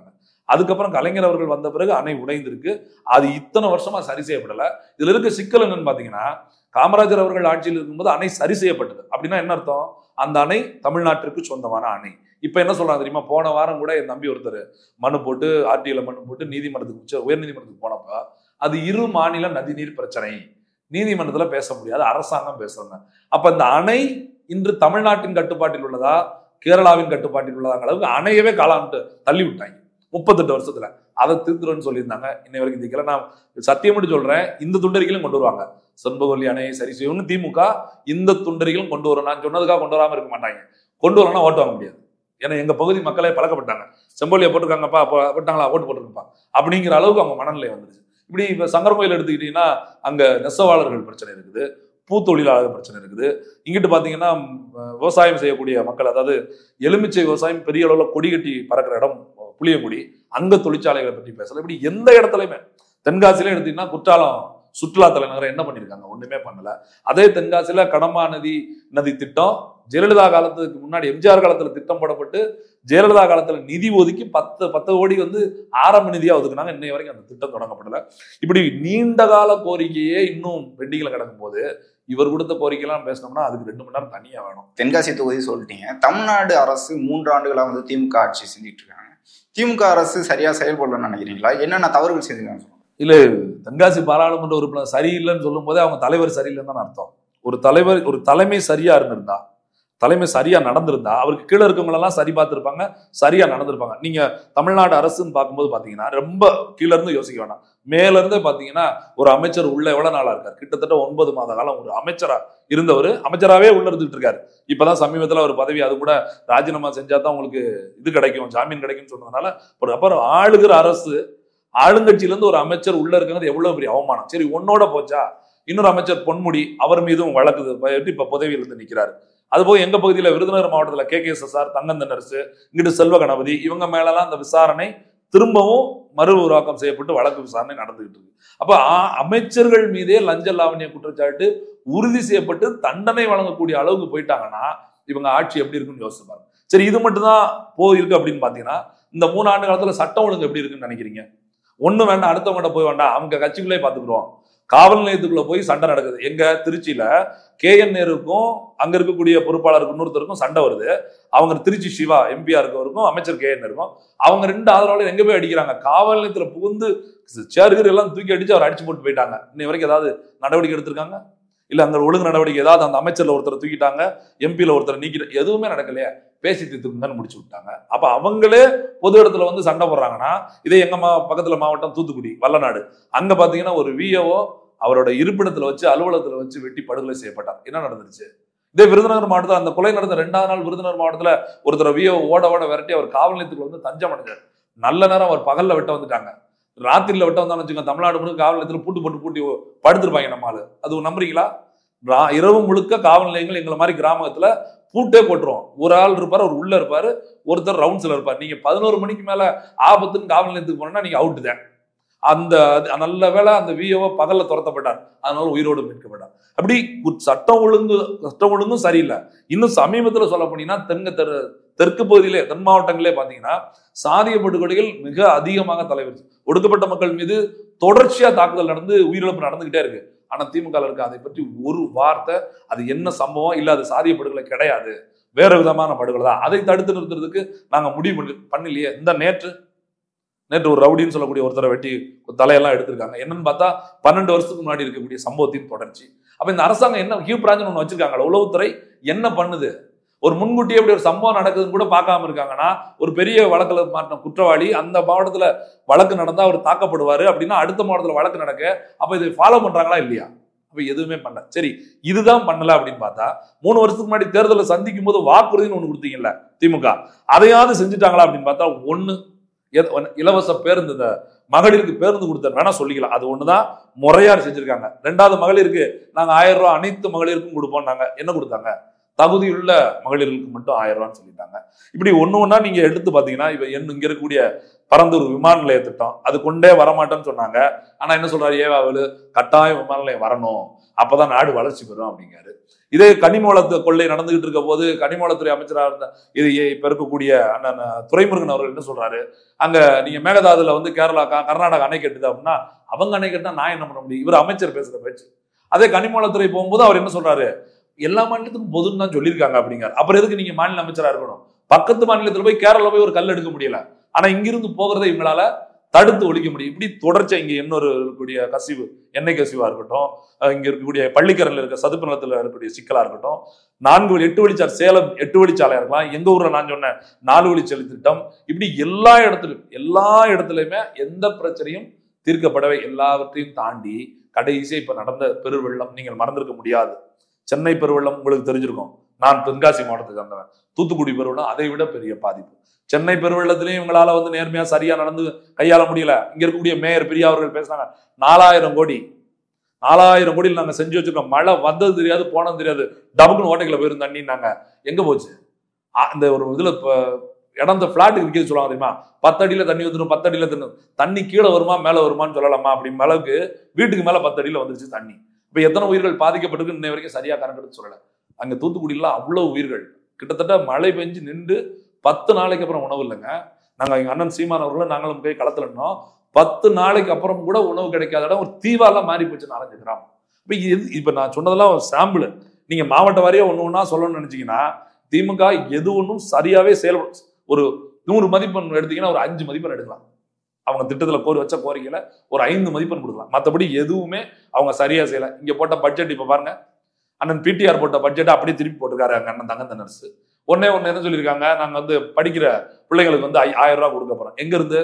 அதுக்கப்புறம் கலைஞர் அவர்கள் வந்த பிறகு அணை உடைந்திருக்கு அது இத்தனை வருஷமா சரி செய்யப்படல இதுல இருக்க சிக்கல் என்னன்னு பாத்தீங்கன்னா காமராஜர் அவர்கள் ஆட்சியில் இருக்கும்போது அணை சரி செய்யப்பட்டது அப்படின்னா என்ன அர்த்தம் அந்த அணை தமிழ்நாட்டிற்கு சொந்தமான அணை இப்ப என்ன சொல்றாங்க தெரியுமா போன வாரம் கூட என் தம்பி ஒருத்தர் மனு போட்டு ஆர்டிஐல மனு போட்டு நீதிமன்றத்துக்கு உச்ச உயர்நீதிமன்றத்துக்கு போனப்ப அது இரு மாநில நதிநீர் பிரச்சனை நீதிமன்றத்துல பேச முடியாது அரசாங்கம் பேசுறாங்க அப்ப இந்த அணை இன்று தமிழ்நாட்டின் கட்டுப்பாட்டில் உள்ளதா கேரளாவின் கட்டுப்பாட்டில் உள்ளதாங்க அளவுக்கு அணையவே காலாண்டு தள்ளி விட்டாங்க முப்பத்தெட்டு வருஷத்துல அதை திருத்துறோன்னு சொல்லியிருந்தாங்க இன்னை வரைக்கும் தீக்கல நான் சத்தியம்னு சொல்றேன் இந்த துண்டறிகளும் கொண்டு வருவாங்க செண்பகவல்லி அணையை சரி செய்யணும்னு திமுக இந்த துண்டறிகளும் கொண்டு வரும் நான் சொன்னதுக்காக கொண்டு வராம இருக்க மாட்டாங்க கொண்டு வரலன்னா ஓட்டு வாங்க முடியாது ஏன்னா எங்க பகுதி மக்களே பழக்கப்பட்டாங்க செம்பொலியை போட்டிருக்காங்கப்பா அப்போ போட்டாங்களா ஓட்டு போட்டிருக்கப்பா அப்படிங்கிற அளவுக்கு அவங்க மனநிலை வந்துருச்சு இப்படி இப்ப சங்கர கோயில் எடுத்துக்கிட்டீங்கன்னா அங்க நெசவாளர்கள் பிரச்சனை இருக்குது பூத்தொழிலாளர் பிரச்சனை இருக்குது இங்கிட்டு பாத்தீங்கன்னா ம், விவசாயம் செய்யக்கூடிய மக்கள் அதாவது எலுமிச்சை விவசாயம் பெரிய அளவுல கொடி கட்டி பறக்கிற இடம் புளியங்குடி அங்க தொழிற்சாலைகளை பற்றி பேசல இப்படி எந்த இடத்துலயுமே தென்காசியில எடுத்தீங்கன்னா குற்றாலம் சுற்றுலா தலைநகரம் என்ன பண்ணிருக்காங்க ஒண்ணுமே பண்ணல அதே தென்காசியில கடம்பா நதி நதி திட்டம் ஜெயலலிதா காலத்துக்கு முன்னாடி எம்ஜிஆர் காலத்துல திட்டம் போடப்பட்டு ஜெயலலிதா காலத்துல நிதி ஒதுக்கி பத்து பத்து கோடி வந்து ஆரம்ப நிதியா ஒதுக்குனாங்க இன்னை வரைக்கும் அந்த திட்டம் தொடங்கப்படல இப்படி நீண்ட கால கோரிக்கையே இன்னும் பெண்டிங்ல கிடக்கும் போது இவர் கொடுத்த கோரிக்கைலாம் பேசணும்னா அதுக்கு ரெண்டு மணி நேரம் தனியா வேணும் தென்காசி தொகுதி சொல்லிட்டீங்க தமிழ்நாடு அரசு மூன்று ஆண்டுகளா வந்து திமுக ஆட்சி செஞ்சுட்டு இருக்காங்க திமுக அரசு சரியா செயல்படலன்னு நினைக்கிறீங்களா என்னென்ன தவறுகள் செஞ்சுருக்காங்க சொல்லுங்க. இல்ல தென்காசி பாராளுமன்ற உறுப்பினர் சரியில்லைன்னு சொல்லும் போதே அவங்க தலைவர் சரியில்லைன்னு தான் அர்த்தம் ஒரு தலைவர் ஒரு தலைமை சரியா இருந்திருந்தா தலைமை சரியா நடந்திருந்தா அவருக்கு கீழே இருக்கவங்க எல்லாம் சரி பார்த்திருப்பாங்க சரியா நடந்திருப்பாங்க நீங்க தமிழ்நாடு அரசுன்னு பார்க்கும்போது பாத்தீங்கன்னா ரொம்ப கீழ இருந்து யோசிக்க வேண்டாம் மேல இருந்தே பாத்தீங்கன்னா ஒரு அமைச்சர் உள்ள எவ்வளவு நாளா இருக்காரு கிட்டத்தட்ட ஒன்பது மாத காலம் ஒரு அமைச்சரா இருந்தவர் அமைச்சராவே உள்ள இருந்துட்டு இருக்காரு இப்பதான் சமீபத்துல ஒரு பதவி அது கூட ராஜினாமா செஞ்சா தான் உங்களுக்கு இது கிடைக்கும் ஜாமீன் கிடைக்கும்னு சொன்னதுனால ஒரு அப்புறம் ஆளுகிற அரசு ஆளுங்கட்சியில இருந்து ஒரு அமைச்சர் உள்ள இருக்கிறது எவ்வளவு பெரிய அவமானம் சரி உன்னோட போச்சா இன்னொரு அமைச்சர் பொன்முடி அவர் மீதும் வழக்கு பயட்டு இப்ப பதவியில் இருந்து நிக்கிறாரு அதுபோக எங்க பகுதியில விருதுநகர் மாவட்டத்துல கே கே எஸ் ஆர் தங்கந்த நரசு இங்கிட்டு செல்வ கணபதி இவங்க மேலலாம் அந்த விசாரணை திரும்பவும் மறு உருவாக்கம் செய்யப்பட்டு வழக்கு விசாரணை நடந்துகிட்டு இருக்கு அப்ப ஆ- அமைச்சர்கள் மீதே லஞ்ச லாவணிய குற்றச்சாட்டு உறுதி செய்யப்பட்டு தண்டனை வழங்கக்கூடிய அளவுக்கு போயிட்டாங்கன்னா இவங்க ஆட்சி எப்படி இருக்குன்னு யோசிச்சு பாருங்க சரி இது மட்டும் தான் போயிருக்கு அப்படின்னு பாத்தீங்கன்னா இந்த மூணு ஆண்டு காலத்துல சட்டம் ஒழுங்கு எப்படி இருக்குன்னு நினைக்கிறீங்க ஒண்ணு வேண்டாம் அடுத்தவங்ககிட்ட போய் வேண்டாம் அவங்க கட்சிக்குள்ளே பாத்துக்கிறோம் காவல் நிலையத்துக்குள்ள போய் சண்டை நடக்குது எங்க திருச்சியில கே என் நேருக்கும் அங்க இருக்கக்கூடிய பொறுப்பாளருக்கு இன்னொருத்தருக்கும் சண்டை வருது அவங்க திருச்சி சிவா எம்பியா இருக்கவருக்கும் அமைச்சர் கே என் இருக்கும் அவங்க ரெண்டு ஆதரவாளர் எங்க போய் அடிக்கிறாங்க காவல் நிலையத்துல புகுந்து சேருகிற எல்லாம் தூக்கி அடிச்சு அவர் அடிச்சு போட்டு போயிட்டாங்க இன்னை வரைக்கும் ஏதாவது நடவடிக்கை எடுத்திருக்காங்க இல்ல அங்க ஒழுங்கு நடவடிக்கை ஏதாவது அந்த அமைச்சர்ல ஒருத்தர் தூக்கிட்டாங்க எம்பியில ஒருத்தர் நீக்கிட்டு எதுவுமே நடக்கலையே பேசி தீர்த்துக்குங்கன்னு முடிச்சு விட்டாங்க அப்ப அவங்களே பொது இடத்துல வந்து சண்டை போடுறாங்கன்னா இதே எங்க மா பக்கத்துல மாவட்டம் தூத்துக்குடி வல்லநாடு அங்க பாத்தீங்கன்னா ஒரு விஏஓ அவரோட இருப்பிடத்துல வச்சு அலுவலகத்துல வச்சு வெட்டி படுகொலை செய்யப்பட்டார் என்ன நடந்துருச்சு இதே விருதுநகர் மாவட்டத்தில் அந்த கொலை நடந்த ரெண்டாவது நாள் விருதுநகர் மாவட்டத்துல ஒருத்தர் விஏஓ ஓட ஓட விரட்டி அவர் காவல் நிலையத்துக்குள்ள வந்து தஞ்சம் அடைஞ்சார் நல்ல நேரம் அவர் பகல்ல வெட்ட வந்துட்டாங்க ராத்திரில வெட்ட வந்தான்னு வச்சுக்கோங்க தமிழ்நாடு முழுக்க காவல் நிலையத்துல பூட்டு போட்டு பூட்டி படுத்திருப்பாங்க நம்ம ஆளு அது நம்புறீங்களா ரா- இரவு முழுக்க காவல் நிலையங்கள் எங்களை மாதிரி கிராமத்துல பூட்டே போட்டுருவோம் ஒரு ஆள் இருப்பாரு அவர் உள்ள இருப்பாரு ஒருத்தர் ரவுண்ட்ஸ்ல இருப்பார் நீங்க பதினோரு மணிக்கு மேல ஆபத்துன்னு காவல் நிலையத்துக்கு போனோம்னா நீங்க அவுட் தான் அந்த அது- நல்ல வேளை அந்த விஓ பகல்ல துரத்தப்பட்டார் அதனால உயிரோடு மீட்கப்பட்டார் அப்படி கு- சட்டம் ஒழுங்கு சட்டம் ஒழுங்கும் சரியில்லை இன்னும் சமீபத்துல சொல்ல போனீங்கன்னா தென்க தெரு தெற்கு பகுதியிலே தென் மாவட்டங்களே பாத்தீங்கன்னா சாதிய படுகொலைகள் மிக அதிகமாக தலைவர் ஒடுக்கப்பட்ட மக்கள் மீது தொடர்ச்சியா தாக்குதல் நடந்து உயிரிழப்பு நடந்துகிட்டே இருக்கு ஆனா திமுக இருக்கு அதை பற்றி ஒரு வார்த்தை அது என்ன சம்பவம் இல்ல அது சாதிய படுகொலை கிடையாது வேற விதமான படுகொலை தான் அதை தடுத்து நிறுத்துறதுக்கு நாங்க முடிவு பண்ணி பண்ணலையே இந்த நேற்று நேற்று ஒரு ரவுடின்னு சொல்லக்கூடிய ஒருத்தரை வெட்டி தலையெல்லாம் எடுத்திருக்காங்க என்னன்னு பார்த்தா பன்னெண்டு வருஷத்துக்கு முன்னாடி இருக்கக்கூடிய சம்பவத்தின் தொடர்ச்சி அப்ப இந்த அரசாங்கம் என்ன ஹியூ பிராஞ்ச் ஒன்று வச்சிருக்காங்க உளவுத்துறை என்ன பண்ணுது ஒரு முன்கூட்டியே இப்படி ஒரு சம்பவம் நடக்குதுன்னு கூட பார்க்காம இருக்காங்கன்னா ஒரு பெரிய வழக்குல மாட்டின குற்றவாளி அந்த மாவட்டத்துல வழக்கு நடந்தா அவர் தாக்கப்படுவாரு அப்படின்னா அடுத்த மாவட்டத்துல வழக்கு நடக்க அப்ப இதை ஃபாலோ பண்றாங்களா இல்லையா அப்ப எதுவுமே பண்ணல சரி இதுதான் பண்ணல அப்படின்னு பார்த்தா மூணு வருஷத்துக்கு முன்னாடி தேர்தலை சந்திக்கும் போது வாக்குறுதின்னு ஒண்ணு கொடுத்தீங்கல்ல திமுக அதையாவது செஞ்சுட்டாங்களா அப்படின்னு பார்த்தா ஒண்ணு எத- ஒண்ணு இலவச பேருந்து இந்த மகளிருக்கு பேருந்து கொடுத்த வேணா சொல்லிக்கலாம் அது ஒண்ணுதான் முறையா செஞ்சிருக்காங்க ரெண்டாவது மகளிருக்கு நாங்க ஆயிரம் ரூபாய் அனைத்து மகளிருக்கும் கொடுப்போம் நாங்க என்ன கொடுத்தாங்க தகுதியுள்ள மகளிர்களுக்கு மட்டும் ஆயிரம் ரூபான்னு சொல்லிட்டாங்க இப்படி ஒண்ணு ஒண்ணா நீங்க எடுத்து பாத்தீங்கன்னா இப்ப என்ன இங்க இருக்கக்கூடிய பரந்தூர் விமான நிலைய திட்டம் அது கொண்டே வரமாட்டேன்னு சொன்னாங்க ஆனா என்ன சொல்றாரு ஏவாவில் கட்டாயம் விமான நிலையம் வரணும் அப்பதான் நாடு வளர்ச்சி பெறும் அப்படிங்காரு இதே கனிமவளத்து கொள்ளை நடந்துகிட்டு இருக்க போது கனிமவளத்துறை அமைச்சராக இருந்த இது இப்ப இருக்கக்கூடிய அண்ணன் துரைமுருகன் அவர்கள் என்ன சொல்றாரு அங்க நீங்க மேகதாதுல வந்து கேரளா க- கர்நாடகா அணை கட்டுது அப்படின்னா அவங்க அணை கட்டினா நான் என்ன பண்ண முடியும் இவர் அமைச்சர் பேசுற பேச்சு அதே கனிமவளத்துறை போகும்போது அவர் என்ன சொல்றாரு எல்லா மாநிலத்துக்கும் பொதுன்னு தான் சொல்லியிருக்காங்க அப்படிங்கிறார் அப்புறம் எதுக்கு நீங்க மாநில அமைச்சரா இருக்கணும் பக்கத்து மாநிலத்துல போய் கேரளா போய் ஒரு கல் எடுக்க முடியல ஆனா இங்கிருந்து போகிறதை இவங்களால தடுத்து ஒழிக்க முடியும் இப்படி தொடர்ச்சியா இங்க இன்னொரு இருக்கக்கூடிய கசிவு எண்ணெய் கசிவா இருக்கட்டும் அஹ் இங்க இருக்கக்கூடிய பள்ளிக்கரையில் இருக்க சதுப்பு நிலத்துல இருக்கக்கூடிய சிக்கலா இருக்கட்டும் நான்கு வழி எட்டு வழிச்சாலை சேலம் எட்டு வழிச்சாலையா இருக்கலாம் எங்க ஊர்ல நான் சொன்ன நாலு வழிச்சாலை திட்டம் இப்படி எல்லா இடத்துலயும் எல்லா இடத்துலயுமே எந்த பிரச்சனையும் தீர்க்கப்படவே எல்லாவற்றையும் தாண்டி கடைசி இப்ப நடந்த பெருவெள்ளம் நீங்கள் மறந்திருக்க முடியாது சென்னை பெருவெள்ளம் உங்களுக்கு தெரிஞ்சிருக்கும் நான் தென்காசி மாவட்டத்தை சேர்ந்தவன் தூத்துக்குடி பெருவெள்ளம் அதை விட பெரிய பாதிப்பு சென்னை பெருவெள்ளத்திலையும் இவங்களால வந்து நேர்மையா சரியா நடந்து கையாள முடியல இங்க இருக்கக்கூடிய மேயர் பிரியா அவர்கள் பேசுனாங்க நாலாயிரம் கோடி நாலாயிரம் கோடியில் நாங்க செஞ்சு வச்சிருக்கோம் மழை வந்தது தெரியாது போனது தெரியாது டபுக்குன்னு ஓட்டைக்குள்ள போயிரும் தண்ணின்னாங்க எங்க போச்சு ஆ, இந்த ஒரு இதுல இப்ப இடந்த பிளாட்டுக்கு விற்கிறது சொல்லுவாங்க தெரியுமா பத்து அடியில தண்ணி வந்துடும் பத்து அடியில தண்ணி தண்ணி கீழே வருமா மேல வருமான்னு சொல்லலாமா அப்படி அளவுக்கு வீட்டுக்கு மேல பத்து அடியில வந்துருச்சு தண்ணி இப்ப எத்தனை உயிர்கள் பாதிக்கப்பட்டிருக்கு இன்னை வரைக்கும் சரியா கணக்கெடுத்து சொல்லல அங்க தூத்துக்குடியில அவ்வளவு உயிர்கள் கிட்டத்தட்ட மழை பெஞ்சு நின்று பத்து நாளைக்கு அப்புறம் உணவு இல்லைங்க நாங்க எங்க அண்ணன் சீமான் அவர்களும் நாங்களும் போய் களத்துல இருந்தோம் பத்து நாளைக்கு அப்புறம் கூட உணவு கிடைக்காத இடம் ஒரு தீவாலாம் மாறி போச்சு நாலஞ்சு கிராமம் இப்ப இது இப்ப நான் சொன்னதெல்லாம் ஒரு சாம்பிள் நீங்க மாவட்ட வாரியா ஒண்ணு ஒண்ணா சொல்லணும்னு நினைச்சீங்கன்னா திமுக எது ஒன்றும் சரியாவே செயல்படும் ஒரு நூறு மதிப்பெண் எடுத்தீங்கன்னா ஒரு அஞ்சு மதிப்பெண் எடுக்கலாம் அவங்க திட்டத்துல கோரி வச்ச கோரிக்கையில ஒரு ஐந்து மதிப்பெண் கொடுக்கலாம் மற்றபடி எதுவுமே அவங்க சரியா செய்யல இங்க போட்ட பட்ஜெட் இப்ப பாருங்க அண்ணன் பிடிஆர் போட்ட பட்ஜெட் அப்படியே திருப்பி போட்டிருக்காரு அங்க அண்ணன் தங்கந்த நர்ஸ் ஒன்னே ஒண்ணு என்ன சொல்லியிருக்காங்க நாங்க வந்து படிக்கிற பிள்ளைங்களுக்கு வந்து ஐ- ஆயிரம் ரூபாய் கொடுக்க போறோம் எங்க இருந்து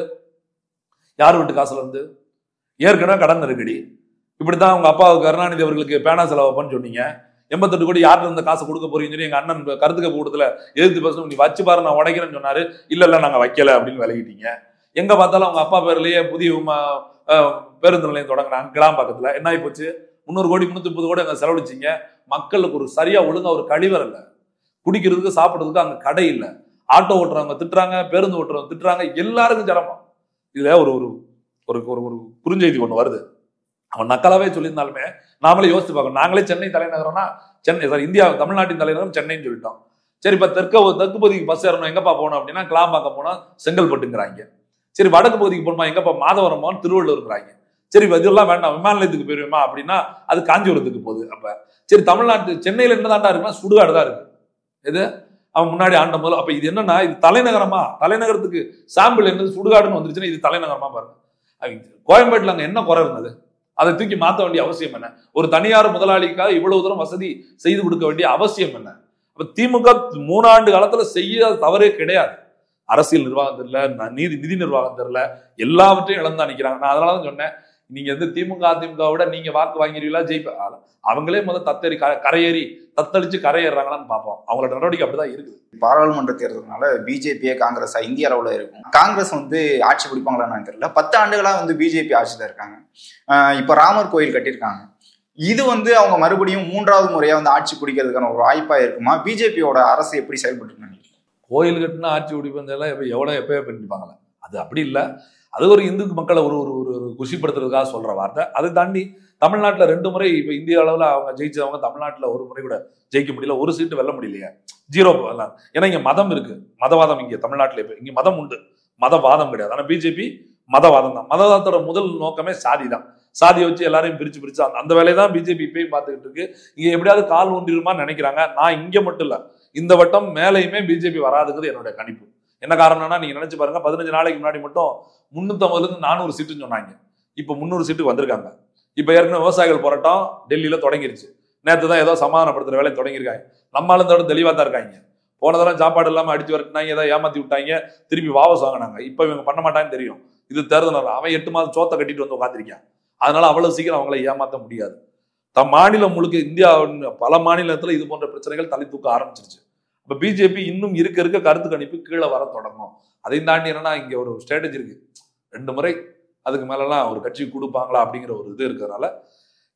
யார் வீட்டு காசுல இருந்து ஏற்கனவே கடன் நெருக்கடி இப்படித்தான் உங்க அப்பா கருணாநிதி அவர்களுக்கு பேனா செலவப்பன்னு சொன்னீங்க எண்பத்தெட்டு கோடி யார்கிட்ட இருந்த காசு கொடுக்க போறீங்கன்னு சொல்லி எங்க அண்ணன் கருத்துக்க கூட்டத்துல எதிர்த்து பேசணும் நீ வச்சு பாரு நான் உடைக்கிறேன்னு சொன்னாரு இல்ல இல்ல நாங்க வைக்கல அப்படின்னு விலகிட்டீங்க எங்க பார்த்தாலும் அவங்க அப்பா பேர்லயே புதிய ம- அஹ் பேருந்து நிலையம் தொடங்கினாங்க கிளாம்பாக்கத்துல என்ன ஆகி போச்சு முந்நூறு கோடி முன்னூத்தி முப்பது கோடி அங்க செலவழிச்சீங்க மக்களுக்கு ஒரு சரியா ஒழுங்கா ஒரு கழிவர் இல்ல குடிக்கிறதுக்கு சாப்பிடுறதுக்கு அங்க கடை இல்ல ஆட்டோ ஓட்டுறவங்க திட்டுறாங்க பேருந்து ஓட்டுறவங்க திட்டுறாங்க எல்லாருக்கும் சிரமம் இதுல ஒரு ஒரு ஒரு ஒரு ஒரு குறுஞ்செய்தி ஒண்ணு வருது அவன் நக்கலாவே சொல்லியிருந்தாலுமே நாமளே யோசிச்சு பார்க்கணும் நாங்களே சென்னை தலைநகரம்னா சென்னை சாரி இந்தியா தமிழ்நாட்டின் தலைநகரம் சென்னைன்னு சொல்லிட்டோம் சரி இப்ப தெற்க தெற்கு பகுதிக்கு பஸ் ஏறணும் எங்கப்பா போகணும் அப்படின்னா கிளாம்பாக்கம் போனா செங்கல்பட்டுங்கிறாங்க சரி வடக்கு பகுதிக்கு போகணுமா எங்கப்பா மாதவரம் போகணும் திருவள்ளூருங்கிறாங்க சரி இப்ப இதெல்லாம் வேண்டாம் விமான நிலையத்துக்கு போயிருவேமா அப்படின்னா அது காஞ்சிபுரத்துக்கு போகுது அப்ப சரி தமிழ்நாட்டு சென்னையில என்னதான்டா இருக்குன்னா சுடுகாடு தான் இருக்கு எது அவன் முன்னாடி ஆண்ட முதல்ல அப்ப இது என்னன்னா இது தலைநகரமா தலைநகரத்துக்கு சாம்பிள் என்னது சுடுகாடுன்னு வந்துருச்சுன்னா இது தலைநகரமா பாருங்க அவங்க கோயம்பேட்டில் அங்க என்ன குறை இருந்தது அதை தூக்கி மாற்ற வேண்டிய அவசியம் என்ன ஒரு தனியார் முதலாளிக்காக இவ்வளவு தூரம் வசதி செய்து கொடுக்க வேண்டிய அவசியம் என்ன அப்ப திமுக மூணாண்டு காலத்துல செய்யாத தவறே கிடையாது அரசியல் நிர்வாகம் தெரியல ந- நீதி நிதி நிர்வாகம் தெரியல எல்லாவற்றையும் இழந்தா நிக்கிறாங்க நான் அதனால தான் சொன்னேன் நீங்க வந்து திமுக அதிமுக விட நீங்க வாக்கு வாங்கிடுவீங்களா ஜெயிப்ப ஆ- அவங்களே முதல் தத்தேறி க- கரையேறி தத்தளிச்சு கரையேறாங்களான்னு பார்ப்போம் அவங்களோட நடவடிக்கை அப்படிதான் இருக்குது பாராளுமன்ற தேர்தல்னால பிஜேபியே காங்கிரஸா இந்திய அளவுல இருக்கும் காங்கிரஸ் வந்து ஆட்சி பிடிப்பாங்களான்னு தெரியல பத்து ஆண்டுகளா வந்து பிஜேபி ஆட்சியில இருக்காங்க ஆஹ் இப்ப ராமர் கோயில் கட்டியிருக்காங்க இது வந்து அவங்க மறுபடியும் மூன்றாவது முறையா வந்து ஆட்சி பிடிக்கிறதுக்கான ஒரு வாய்ப்பா இருக்குமா பிஜேபியோட அரசு எப்படி செயல்பட்டு நினைக்கிறீங்க கோயில் கட்டினா ஆட்சி பிடிப்பதெல்லாம் எப்போ எவ்வளோ எப்பயோ பண்ணிப்பாங்களே அது அப்படி இல்லை அது ஒரு இந்து மக்களை ஒரு ஒரு ஒரு ஒரு குஷிப்படுத்துறதுக்காக சொல்ற வார்த்தை அதை தாண்டி தமிழ்நாட்டில் ரெண்டு முறை இப்போ இந்திய அளவில் அவங்க ஜெயிச்சவங்க தமிழ்நாட்டில் ஒரு முறை கூட ஜெயிக்க முடியல ஒரு சீட்டு வெல்ல முடியலையே ஜீரோ எல்லாம் ஏன்னா இங்கே மதம் இருக்கு மதவாதம் இங்கே தமிழ்நாட்டில் இப்போ இங்கே மதம் உண்டு மதவாதம் கிடையாது ஆனால் பிஜேபி மதவாதம் தான் மதவாதத்தோட முதல் நோக்கமே சாதி தான் சாதியை வச்சு எல்லாரையும் பிரிச்சு பிரிச்சு அந்த அந்த வேலையை தான் பிஜேபி இப்பயும் பார்த்துக்கிட்டு இருக்கு இங்க எப்படியாவது கால் ஒன்றிருமான்னு நினைக்கிறாங்க நான் இங்க மட்டும் இல்ல இந்த வட்டம் மேலையுமே பிஜேபி வராதுங்கிறது என்னோட கணிப்பு என்ன காரணம்னா நீங்க நினைச்சு பாருங்க பதினஞ்சு நாளைக்கு முன்னாடி மட்டும் முன்னூத்தம்பதுல இருந்து நானூறு சீட்டுன்னு சொன்னாங்க இப்ப முந்நூறு சீட்டு வந்திருக்காங்க இப்ப ஏற்கனவே விவசாயிகள் போராட்டம் டெல்லியில தொடங்கிருச்சு நேத்து தான் ஏதோ சமாதானப்படுத்துற வேலையை தொடங்கியிருக்காங்க நம்ம ஆளுந்தோட தெளிவா தான் இருக்காங்க போனதெல்லாம் சாப்பாடு இல்லாம அடிச்சு வரட்டினாங்க ஏதோ ஏமாத்தி விட்டாங்க திருப்பி வாபஸ் வாங்கினாங்க இப்ப இவங்க பண்ண மாட்டான்னு தெரியும் இது தேர்தல் நேரம். அவன் எட்டு மாதம் சோத்தை கட்டிட்டு வந்து உட்காந்துருக்கான் அதனால அவ்வளவு சீக்கிரம் அவங்களை ஏமாத்த முடியாது தம் மாநிலம் முழுக்க இந்தியாவின் பல மாநிலத்துல இது போன்ற பிரச்சனைகள் தலை தூக்க ஆரம்பிச்சிருச்சு இப்ப பிஜேபி இன்னும் இருக்க இருக்க கருத்து கணிப்பு கீழே வர தொடங்கும் அதையும் தாண்டி என்னன்னா இங்க ஒரு ஸ்ட்ராட்டஜி இருக்கு ரெண்டு முறை அதுக்கு மேலலாம் ஒரு கட்சி கொடுப்பாங்களா அப்படிங்கிற ஒரு இது இருக்கிறதுனால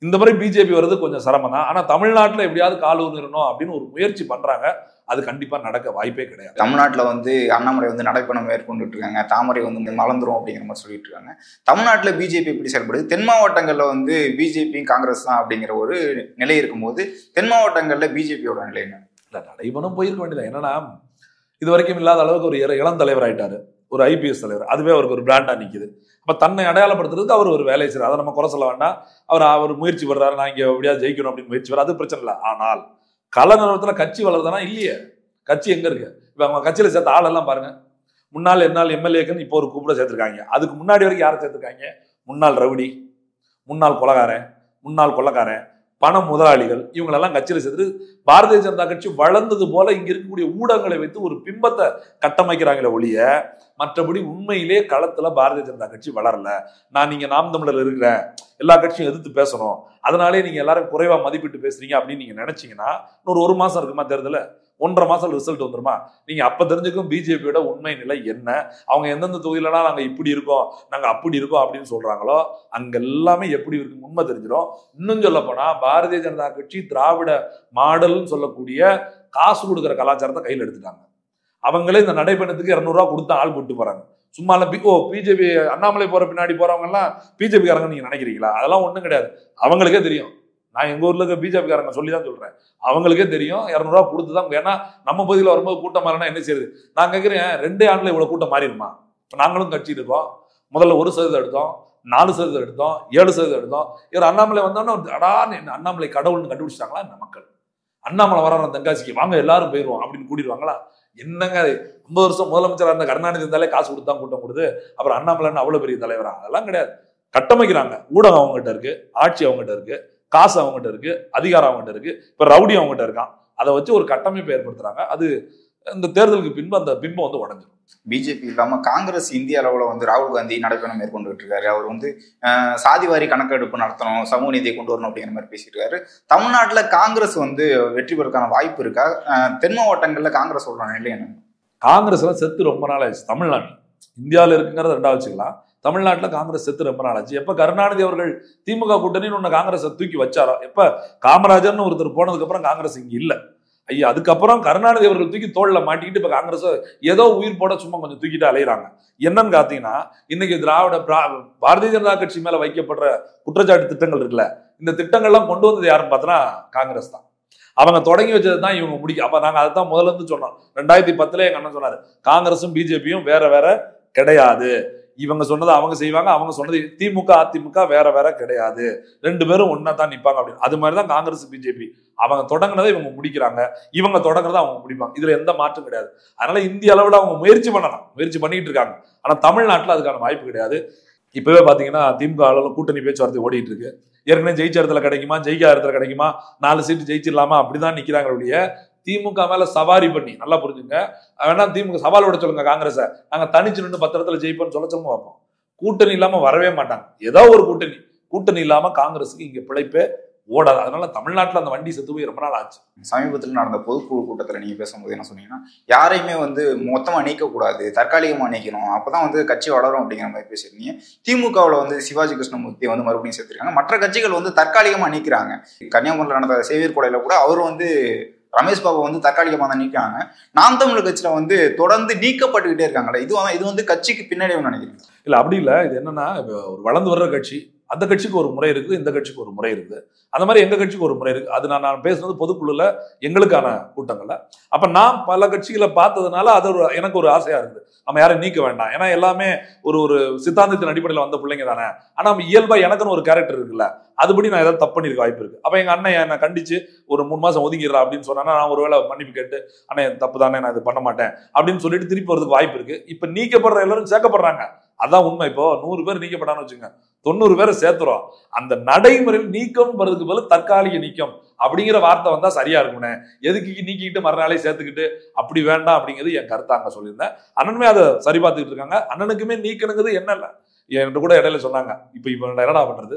இந்த மாதிரி பிஜேபி வர்றது கொஞ்சம் சிரமம் தான் ஆனா தமிழ்நாட்டுல எப்படியாவது கால் ஊனிடணும் அப்படின்னு ஒரு முயற்சி பண்றாங்க அது கண்டிப்பா நடக்க வாய்ப்பே கிடையாது தமிழ்நாட்டில் வந்து அண்ணாமலை வந்து நடைப்பயணம் மேற்கொண்டுட்டு இருக்காங்க தாமரை வந்து மலர்ந்துரும் அப்படிங்கிற மாதிரி சொல்லிட்டு இருக்காங்க தமிழ்நாட்டில் பிஜேபி எப்படி செயல்படுது தென் மாவட்டங்களில் வந்து பிஜேபி காங்கிரஸ் தான் அப்படிங்கிற ஒரு நிலை இருக்கும்போது தென் மாவட்டங்களில் பிஜேபியோட நிலை என்ன இல்ல நடைபெறும் போயிருக்க வேண்டியது என்னன்னா இது வரைக்கும் இல்லாத அளவுக்கு ஒரு இள- இளம் தலைவர் ஆயிட்டாரு ஒரு ஐபிஎஸ் தலைவர் அதுவே அவருக்கு ஒரு பிராண்டா நிக்குது அப்ப தன்னை அடையாளப்படுத்துறதுக்கு அவர் ஒரு வேலையை செய்யறாரு அதை நம்ம குறை சொல்ல வேண்டாம் அவர் அவர் முயற்சி பண்றாரு நான் இங்க எப்படியாவது ஜெயிக்கணும் அப்படின்னு முயற்சி வர்றாரு அது பிரச்சனை இல்லை ஆனால் கல நிறுவனத்துல கட்சி வளருதானா இல்லையே கட்சி எங்க இருக்கு இப்ப அவங்க கட்சியில சேர்த்த ஆளெல்லாம் பாருங்க முன்னாள் என்னால் எம்எல்ஏக்குன்னு இப்போ ஒரு கூப்பிட சேர்த்திருக்காங்க அதுக்கு முன்னாடி வரைக்கும் யாரை சேர்த்திருக்காங்க முன்னாள் ரவுடி முன்னாள் கொலகாரன் முன்னாள் கொள்ளக்காரன் பண முதலாளிகள் இவங்களெல்லாம் கட்சியில சேர்த்து பாரதிய ஜனதா கட்சி வளர்ந்தது போல இங்க இருக்கக்கூடிய ஊடகங்களை வைத்து ஒரு பிம்பத்தை கட்டமைக்கிறாங்களே ஒழிய மற்றபடி உண்மையிலே களத்துல பாரதிய ஜனதா கட்சி வளரல நான் நீங்க நாம் தமிழர் இருக்கிறேன் எல்லா கட்சியும் எதிர்த்து பேசணும் அதனாலே நீங்க எல்லாரும் குறைவா மதிப்பிட்டு பேசுறீங்க அப்படின்னு நீங்க நினைச்சீங்கன்னா இன்னொரு ஒரு மாசம் இருக்குமா தேர்தல ஒன்றரை மாசம் ரிசல்ட் வந்துருமா நீங்க அப்ப தெரிஞ்சுக்கும் பிஜேபியோட உண்மை நிலை என்ன அவங்க எந்தெந்த தொகுதியிலலாம் நாங்க இப்படி இருக்கோம் நாங்க அப்படி இருக்கோம் அப்படின்னு சொல்றாங்களோ அங்க எல்லாமே எப்படி இருக்கு உண்மை தெரிஞ்சிடும் இன்னும் சொல்ல போனா பாரதிய ஜனதா கட்சி திராவிட மாடல்னு சொல்லக்கூடிய காசு கொடுக்குற கலாச்சாரத்தை கையில் எடுத்துட்டாங்க அவங்களே இந்த நடைபயணத்துக்கு இரநூறுவா கொடுத்து ஆள் கூட்டு போறாங்க சும்மா இல்ல, பி- ஓ பிஜேபி அண்ணாமலை போற பின்னாடி போறவங்க எல்லாம் பிஜேபி காரங்க நீங்க நினைக்கிறீங்களா அதெல்லாம் ஒண்ணும் கிடையாது அவங்களுக்கே தெரியும் நான் எங்க ஊர்ல இருக்க பிஜேபி காரங்க சொல்லி தான் சொல்றேன் அவங்களுக்கே தெரியும் இரநூறுவா கொடுத்து தான் ஏன்னா நம்ம பகுதியில் வரும்போது கூட்டம் மாறினா என்ன செய்யுது நான் கேட்கிறேன் ரெண்டே ஆண்டுல இவ்வளவு கூட்டம் மாறிடுமா இப்ப நாங்களும் கட்சி இருக்கோம் முதல்ல ஒரு சதவீதம் எடுத்தோம் நாலு சதவீதம் எடுத்தோம் ஏழு சதவீதம் எடுத்தோம் இவர் அண்ணாமலை வந்தோன்னே அடான்னு என்ன அண்ணாமலை கடவுள்னு கண்டுபிடிச்சிட்டாங்களா இந்த மக்கள் அண்ணாமலை வரான தென்காசிக்கு வாங்க எல்லாரும் போயிடுவோம் அப்படின்னு கூட்டிடுவாங்களா என்னங்க அது ஐம்பது வருஷம் முதலமைச்சராக இருந்த கருணாநிதி இருந்தாலே காசு கொடுத்தா கூட்டம் கொடுத்து அப்புறம் அண்ணாமலைன்னு அவ்வளவு பெரிய தலைவரா அதெல்லாம் கிடையாது கட்டமைக்கிறாங்க ஊடகம் அவங்ககிட்ட இருக்கு ஆட்சி அவங்ககிட்ட இருக்கு காசு அவங்ககிட்ட இருக்கு அதிகாரம் அவங்ககிட்ட இருக்கு இப்ப ரவுடி அவங்ககிட்ட இருக்கான் அதை வச்சு ஒரு கட்டமைப்பை ஏற்படுத்துறாங்க அது இந்த தேர்தலுக்கு பின்பு அந்த பிம்பம் வந்து உடஞ்சிரும் பிஜேபி இல்லாம காங்கிரஸ் இந்திய அளவுல வந்து ராகுல் காந்தி நடைபயணம் மேற்கொண்டுட்டு இருக்காரு அவர் வந்து அஹ், சாதிவாரி கணக்கெடுப்பு நடத்தணும் சமூக நீதியை கொண்டு வரணும் அப்படிங்கிற மாதிரி பேசிட்டு இருக்காரு தமிழ்நாட்டுல காங்கிரஸ் வந்து வெற்றி பெறக்கான வாய்ப்பு இருக்கா அஹ், தென் மாவட்டங்கள்ல காங்கிரஸ் சொல்ற நிலை என்ன காங்கிரஸ்லாம் செத்து ரொம்ப நாள் ஆயிடுச்சு தமிழ்நாடு இந்தியாவில் இருக்குங்கிறத ரெண்டாவது வச்சுக்கலாம் தமிழ்நாட்டில் காங்கிரஸ் செத்து ரொம்ப நாள் ஆச்சு எப்ப கருணாநிதி அவர்கள் திமுக கூட்டணின்னு ஒன்று காங்கிரஸை தூக்கி வச்சாரோ எப்ப காமராஜர்னு ஒருத்தர் போனதுக்கு அப்புறம் காங்கிரஸ் இங்க இல்ல ஐயா அதுக்கப்புறம் கருணாநிதி அவர்கள் தூக்கி தோல்ல மாட்டிக்கிட்டு இப்ப காங்கிரஸ் ஏதோ உயிர் போட சும்மா கொஞ்சம் தூக்கிட்டு அலையிறாங்க என்னன்னு பார்த்தீங்கன்னா இன்னைக்கு திராவிட பிரா- பாரதிய ஜனதா கட்சி மேல வைக்கப்படுற குற்றச்சாட்டு திட்டங்கள் இருக்குல்ல இந்த திட்டங்கள்லாம் கொண்டு வந்தது யாருன்னு பார்த்தோன்னா காங்கிரஸ் தான் அவங்க தொடங்கி வச்சது தான் இவங்க முடிக்க அப்ப நாங்க அதை தான் முதல்ல இருந்து சொன்னோம் ரெண்டாயிரத்தி பத்துல எங்க அண்ணன் சொன்னாரு காங்கிரஸும் பிஜேபியும் வேற வேற கிடையாது இவங்க சொன்னதை அவங்க செய்வாங்க அவங்க சொன்னது திமுக அதிமுக வேற வேற கிடையாது ரெண்டு பேரும் ஒன்னா தான் நிப்பாங்க அப்படின்னு அது மாதிரி தான் காங்கிரஸ் பிஜேபி அவங்க தொடங்கினதை இவங்க முடிக்கிறாங்க இவங்க தொடங்குறதை அவங்க முடிப்பாங்க இதுல எந்த மாற்றம் கிடையாது அதனால இந்திய அளவுல அவங்க முயற்சி பண்ணலாம் முயற்சி பண்ணிட்டு இருக்காங்க ஆனா தமிழ்நாட்டுல அதுக்கான வாய்ப்பு கிடையாது இப்பவே பாத்தீங்கன்னா திமுக அளவுல கூட்டணி பேச்சுவார்த்தை ஓடிட்டு இருக்கு ஏற்கனவே ஜெயிச்ச இடத்துல கிடைக்குமா ஜெயிக்காத இடத்துல கிடைக்குமா நாலு சீட்டு ஜெயிச்சிடலாமா அப்படிதான் நிக்கிறாங்க ஒழிய திமுக மேல சவாரி பண்ணி நல்லா புரிஞ்சுங்க வேணா திமுக சவால் விட சொல்லுங்க காங்கிரஸை நாங்க தனிச்சு நின்று பத்து இடத்துல ஜெயிப்போம்னு சொல்ல சொல்லுங்க பார்ப்போம் கூட்டணி இல்லாம வரவே மாட்டாங்க ஏதோ ஒரு கூட்டணி கூட்டணி இல்லாம காங்கிரஸுக்கு இங்க பிழைப்பே ஓடாது அதனால தமிழ்நாட்டுல அந்த வண்டி செத்து போய் ரொம்ப நாள் ஆச்சு சமீபத்தில் நடந்த பொதுக்குழு கூட்டத்தில் நீங்க பேசும்போது என்ன சொன்னீங்கன்னா யாரையுமே வந்து மொத்தமா நீக்கக்கூடாது தற்காலிகமா நீக்கணும் அப்பதான் வந்து கட்சி வளரும் அப்படிங்கிற மாதிரி பேசியிருந்தீங்க திமுகவில் வந்து சிவாஜி கிருஷ்ணமூர்த்தியை வந்து மறுபடியும் சேர்த்திருக்காங்க மற்ற கட்சிகள் வந்து தற்காலிகமா நீக்கிறாங்க கன்னியாகுமரியில் நடந்த சேவியர் கொலையில கூட அவர் வந்து ரமேஷ் பாபு வந்து தற்காலிகமாக தான் நீக்கிறாங்க நாம் தமிழர் கட்சியில வந்து தொடர்ந்து நீக்கப்பட்டுக்கிட்டே இருக்காங்களே இது வந்து- இது வந்து கட்சிக்கு பின்னடைவு நினைக்கிறேன் இல்ல அப்படி இல்ல இது என்னன்னா இப்ப ஒரு வளர்ந்து வர்ற கட்சி அந்த கட்சிக்கு ஒரு முறை இருக்குது இந்த கட்சிக்கு ஒரு முறை இருக்குது அந்த மாதிரி எங்க கட்சிக்கு ஒரு முறை இருக்கு அது நான் நான் பேசுனது பொதுக்குழுல எங்களுக்கான கூட்டங்கள்ல அப்ப நான் பல கட்சிகளை பார்த்ததுனால அது ஒரு எனக்கு ஒரு ஆசையா இருக்குது நம்ம யாரையும் நீக்க வேண்டாம் ஏன்னா எல்லாமே ஒரு ஒரு சித்தாந்தத்தின் அடிப்படையில் வந்த பிள்ளைங்க தானே ஆனா நம்ம இயல்பா எனக்குன்னு ஒரு கேரக்டர் இருக்குல்ல அதுபடி நான் ஏதாவது தப்பு பண்ணிருக்க வாய்ப்பு இருக்கு அப்ப எங்க அண்ணன் என்னை கண்டிச்சு ஒரு மூணு மாசம் ஒதுங்கிடுறா அப்படின்னு சொன்னா நான் ஒருவேளை மன்னிப்பு கேட்டு அண்ணே தப்பு தானே நான் இது பண்ண மாட்டேன் அப்படின்னு சொல்லிட்டு திருப்பி வரதுக்கு வாய்ப்பு இருக்கு இப்ப நீக்கப்படுற எல்லாரும் சேர்க்கப்படுறாங்க அதான் உண்மை இப்போ நூறு பேர் நீக்கப்பட்டான்னு வச்சுங்க தொண்ணூறு பேரை சேர்த்துறோம் அந்த நடைமுறையில் நீக்கம் வர்றதுக்கு பதில் தற்காலிக நீக்கம் அப்படிங்கிற வார்த்தை வந்தா சரியா இருக்கும்னே எதுக்கு நீக்கிக்கிட்டு மறுநாளே சேர்த்துக்கிட்டு அப்படி வேண்டாம் அப்படிங்கிறது என் கருத்தை அங்க சொல்லியிருந்தேன் அண்ணனுமே அதை சரி பார்த்துக்கிட்டு இருக்காங்க அண்ணனுக்குமே நீக்கணுங்கிறது என்ன இல்லை என்கிட்ட கூட இடையில சொன்னாங்க இப்போ இப்போ என்னடா பண்றது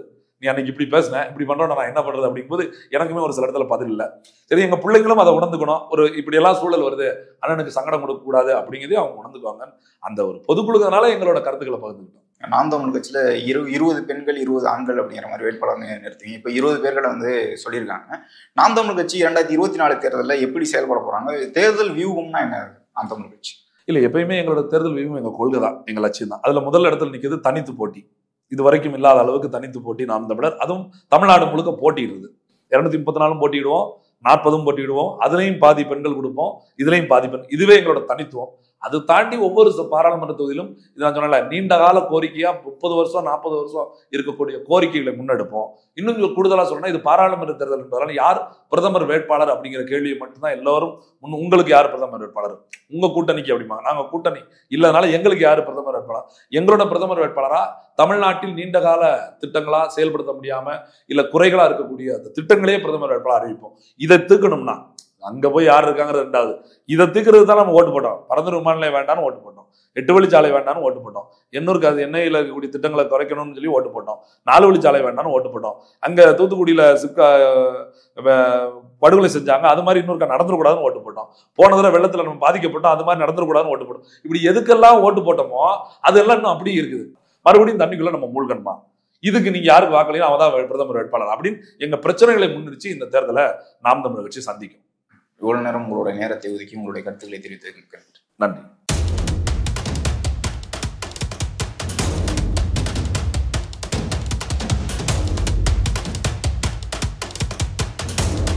நீ அன்னைக்கு இப்படி பேசுன இப்படி பண்றோம் நான் என்ன பண்றது அப்படிங்கும்போது எனக்குமே ஒரு சில இடத்துல பதில் இல்லை சரி எங்க பிள்ளைங்களும் அதை உணர்ந்துக்கணும் ஒரு இப்படி எல்லாம் சூழல் வருது அண்ணனுக்கு சங்கடம் கொடுக்க கூடாது அப்படிங்கிறதே அவங்க உணர்ந்துக்குவாங்க அந்த ஒரு பொதுக்குழுக்கிறதுனால எங்களோட கருத்துக்களை பகிர்ந்துக்கிட்டோம் நாம் தமிழ் கட்சியில இரு இருபது பெண்கள் இருபது ஆண்கள் அப்படிங்கிற மாதிரி வேட்பாளர் நிறுத்துவீங்க இப்போ இருபது பேர்களை வந்து சொல்லியிருக்காங்க நாம் தமிழ் கட்சி இரண்டாயிரத்தி இருபத்தி நாலு தேர்தலில் எப்படி செயல்பட போறாங்க தேர்தல் வியூகம்னா என்ன நாம் தமிழ் கட்சி இல்ல எப்பயுமே எங்களோட தேர்தல் வியூகம் எங்க கொள்கை தான் எங்க லட்சியம் தான் அதுல முதல் இடத்துல நிக்கிறது தனித்து போட்டி இது வரைக்கும் இல்லாத அளவுக்கு தனித்து போட்டி நாம் தமிழர் அதுவும் தமிழ்நாடு முழுக்க போட்டியிடுது இருநூத்தி முப்பத்தி நாலும் போட்டியிடுவோம் நாற்பதும் போட்டியிடுவோம் அதுலயும் பாதி பெண்கள் கொடுப்போம் இதுலயும் பாதி பெண் இதுவே எங்களோட தனித்துவம் அது தாண்டி ஒவ்வொரு ச- பாராளுமன்ற தொகுதியிலும் இது நான் சொன்னல நீண்ட கால கோரிக்கையா முப்பது வருஷம் நாற்பது வருஷம் இருக்கக்கூடிய கோரிக்கைகளை முன்னெடுப்போம் இன்னும் கொஞ்சம் கூடுதலா சொன்னா இது பாராளுமன்ற தேர்தல் என்பதால யார் பிரதமர் வேட்பாளர் அப்படிங்கிற கேள்வியை மட்டும்தான் எல்லாரும் முன் உங்களுக்கு யார் பிரதமர் வேட்பாளர் உங்க கூட்டணிக்கு அப்படிமா நாங்க கூட்டணி இல்லதனால எங்களுக்கு யாரு பிரதமர் வேட்பாளர் எங்களோட பிரதமர் வேட்பாளரா தமிழ்நாட்டில் நீண்ட கால திட்டங்களா செயல்படுத்த முடியாம இல்ல குறைகளா இருக்கக்கூடிய அந்த திட்டங்களே பிரதமர் வேட்பாளர் அறிவிப்போம் இதை தூக்கணும்னா அங்க போய் யார் இருக்காங்கிறது ரெண்டாவது இதை தூக்குறது தான் நம்ம ஓட்டு போட்டோம் பரந்தூர் விமான நிலையம் வேண்டாம்னு ஓட்டு போட்டோம் எட்டு வழிச்சாலை வேண்டாம்னு ஓட்டு போட்டோம் எண்ணூருக்கு அது எண்ணெயில் இருக்கக்கூடிய திட்டங்களை குறைக்கணும்னு சொல்லி ஓட்டு போட்டோம் நாலு வழிச்சாலை வேண்டாம்னு ஓட்டு போட்டோம் அங்க தூத்துக்குடியில சிக்கா அஹ், படுகொலை செஞ்சாங்க அது மாதிரி இன்னொருக்கா நடந்துடக்கூடாதுன்னு ஓட்டு போட்டோம் போன தடவை வெள்ளத்துல நம்ம பாதிக்கப்பட்டோம் அது மாதிரி நடந்துடக்கூடாதுன்னு ஓட்டு போட்டோம் இப்படி எதுக்கெல்லாம் ஓட்டு போட்டோமோ அதெல்லாம் இன்னும் அப்படியே இருக்குது மறுபடியும் தண்ணிக்குள்ள நம்ம மூழ்கணுமா இதுக்கு நீங்க யாருக்கு வாக்கலையும் அவன் தான் பிரதமர் வேட்பாளர் அப்படின்னு எங்க பிரச்சனைகளை முன்னிறுத்தி இந்த தேர்தலை நாம் தமிழர் கட்சி சந்திக்கும் இவ்வளவு நேரம் உங்களுடைய நேரத்தை ஒதுக்கி உங்களுடைய கருத்துக்களை தெரிவித்ததுக்கு நன்றி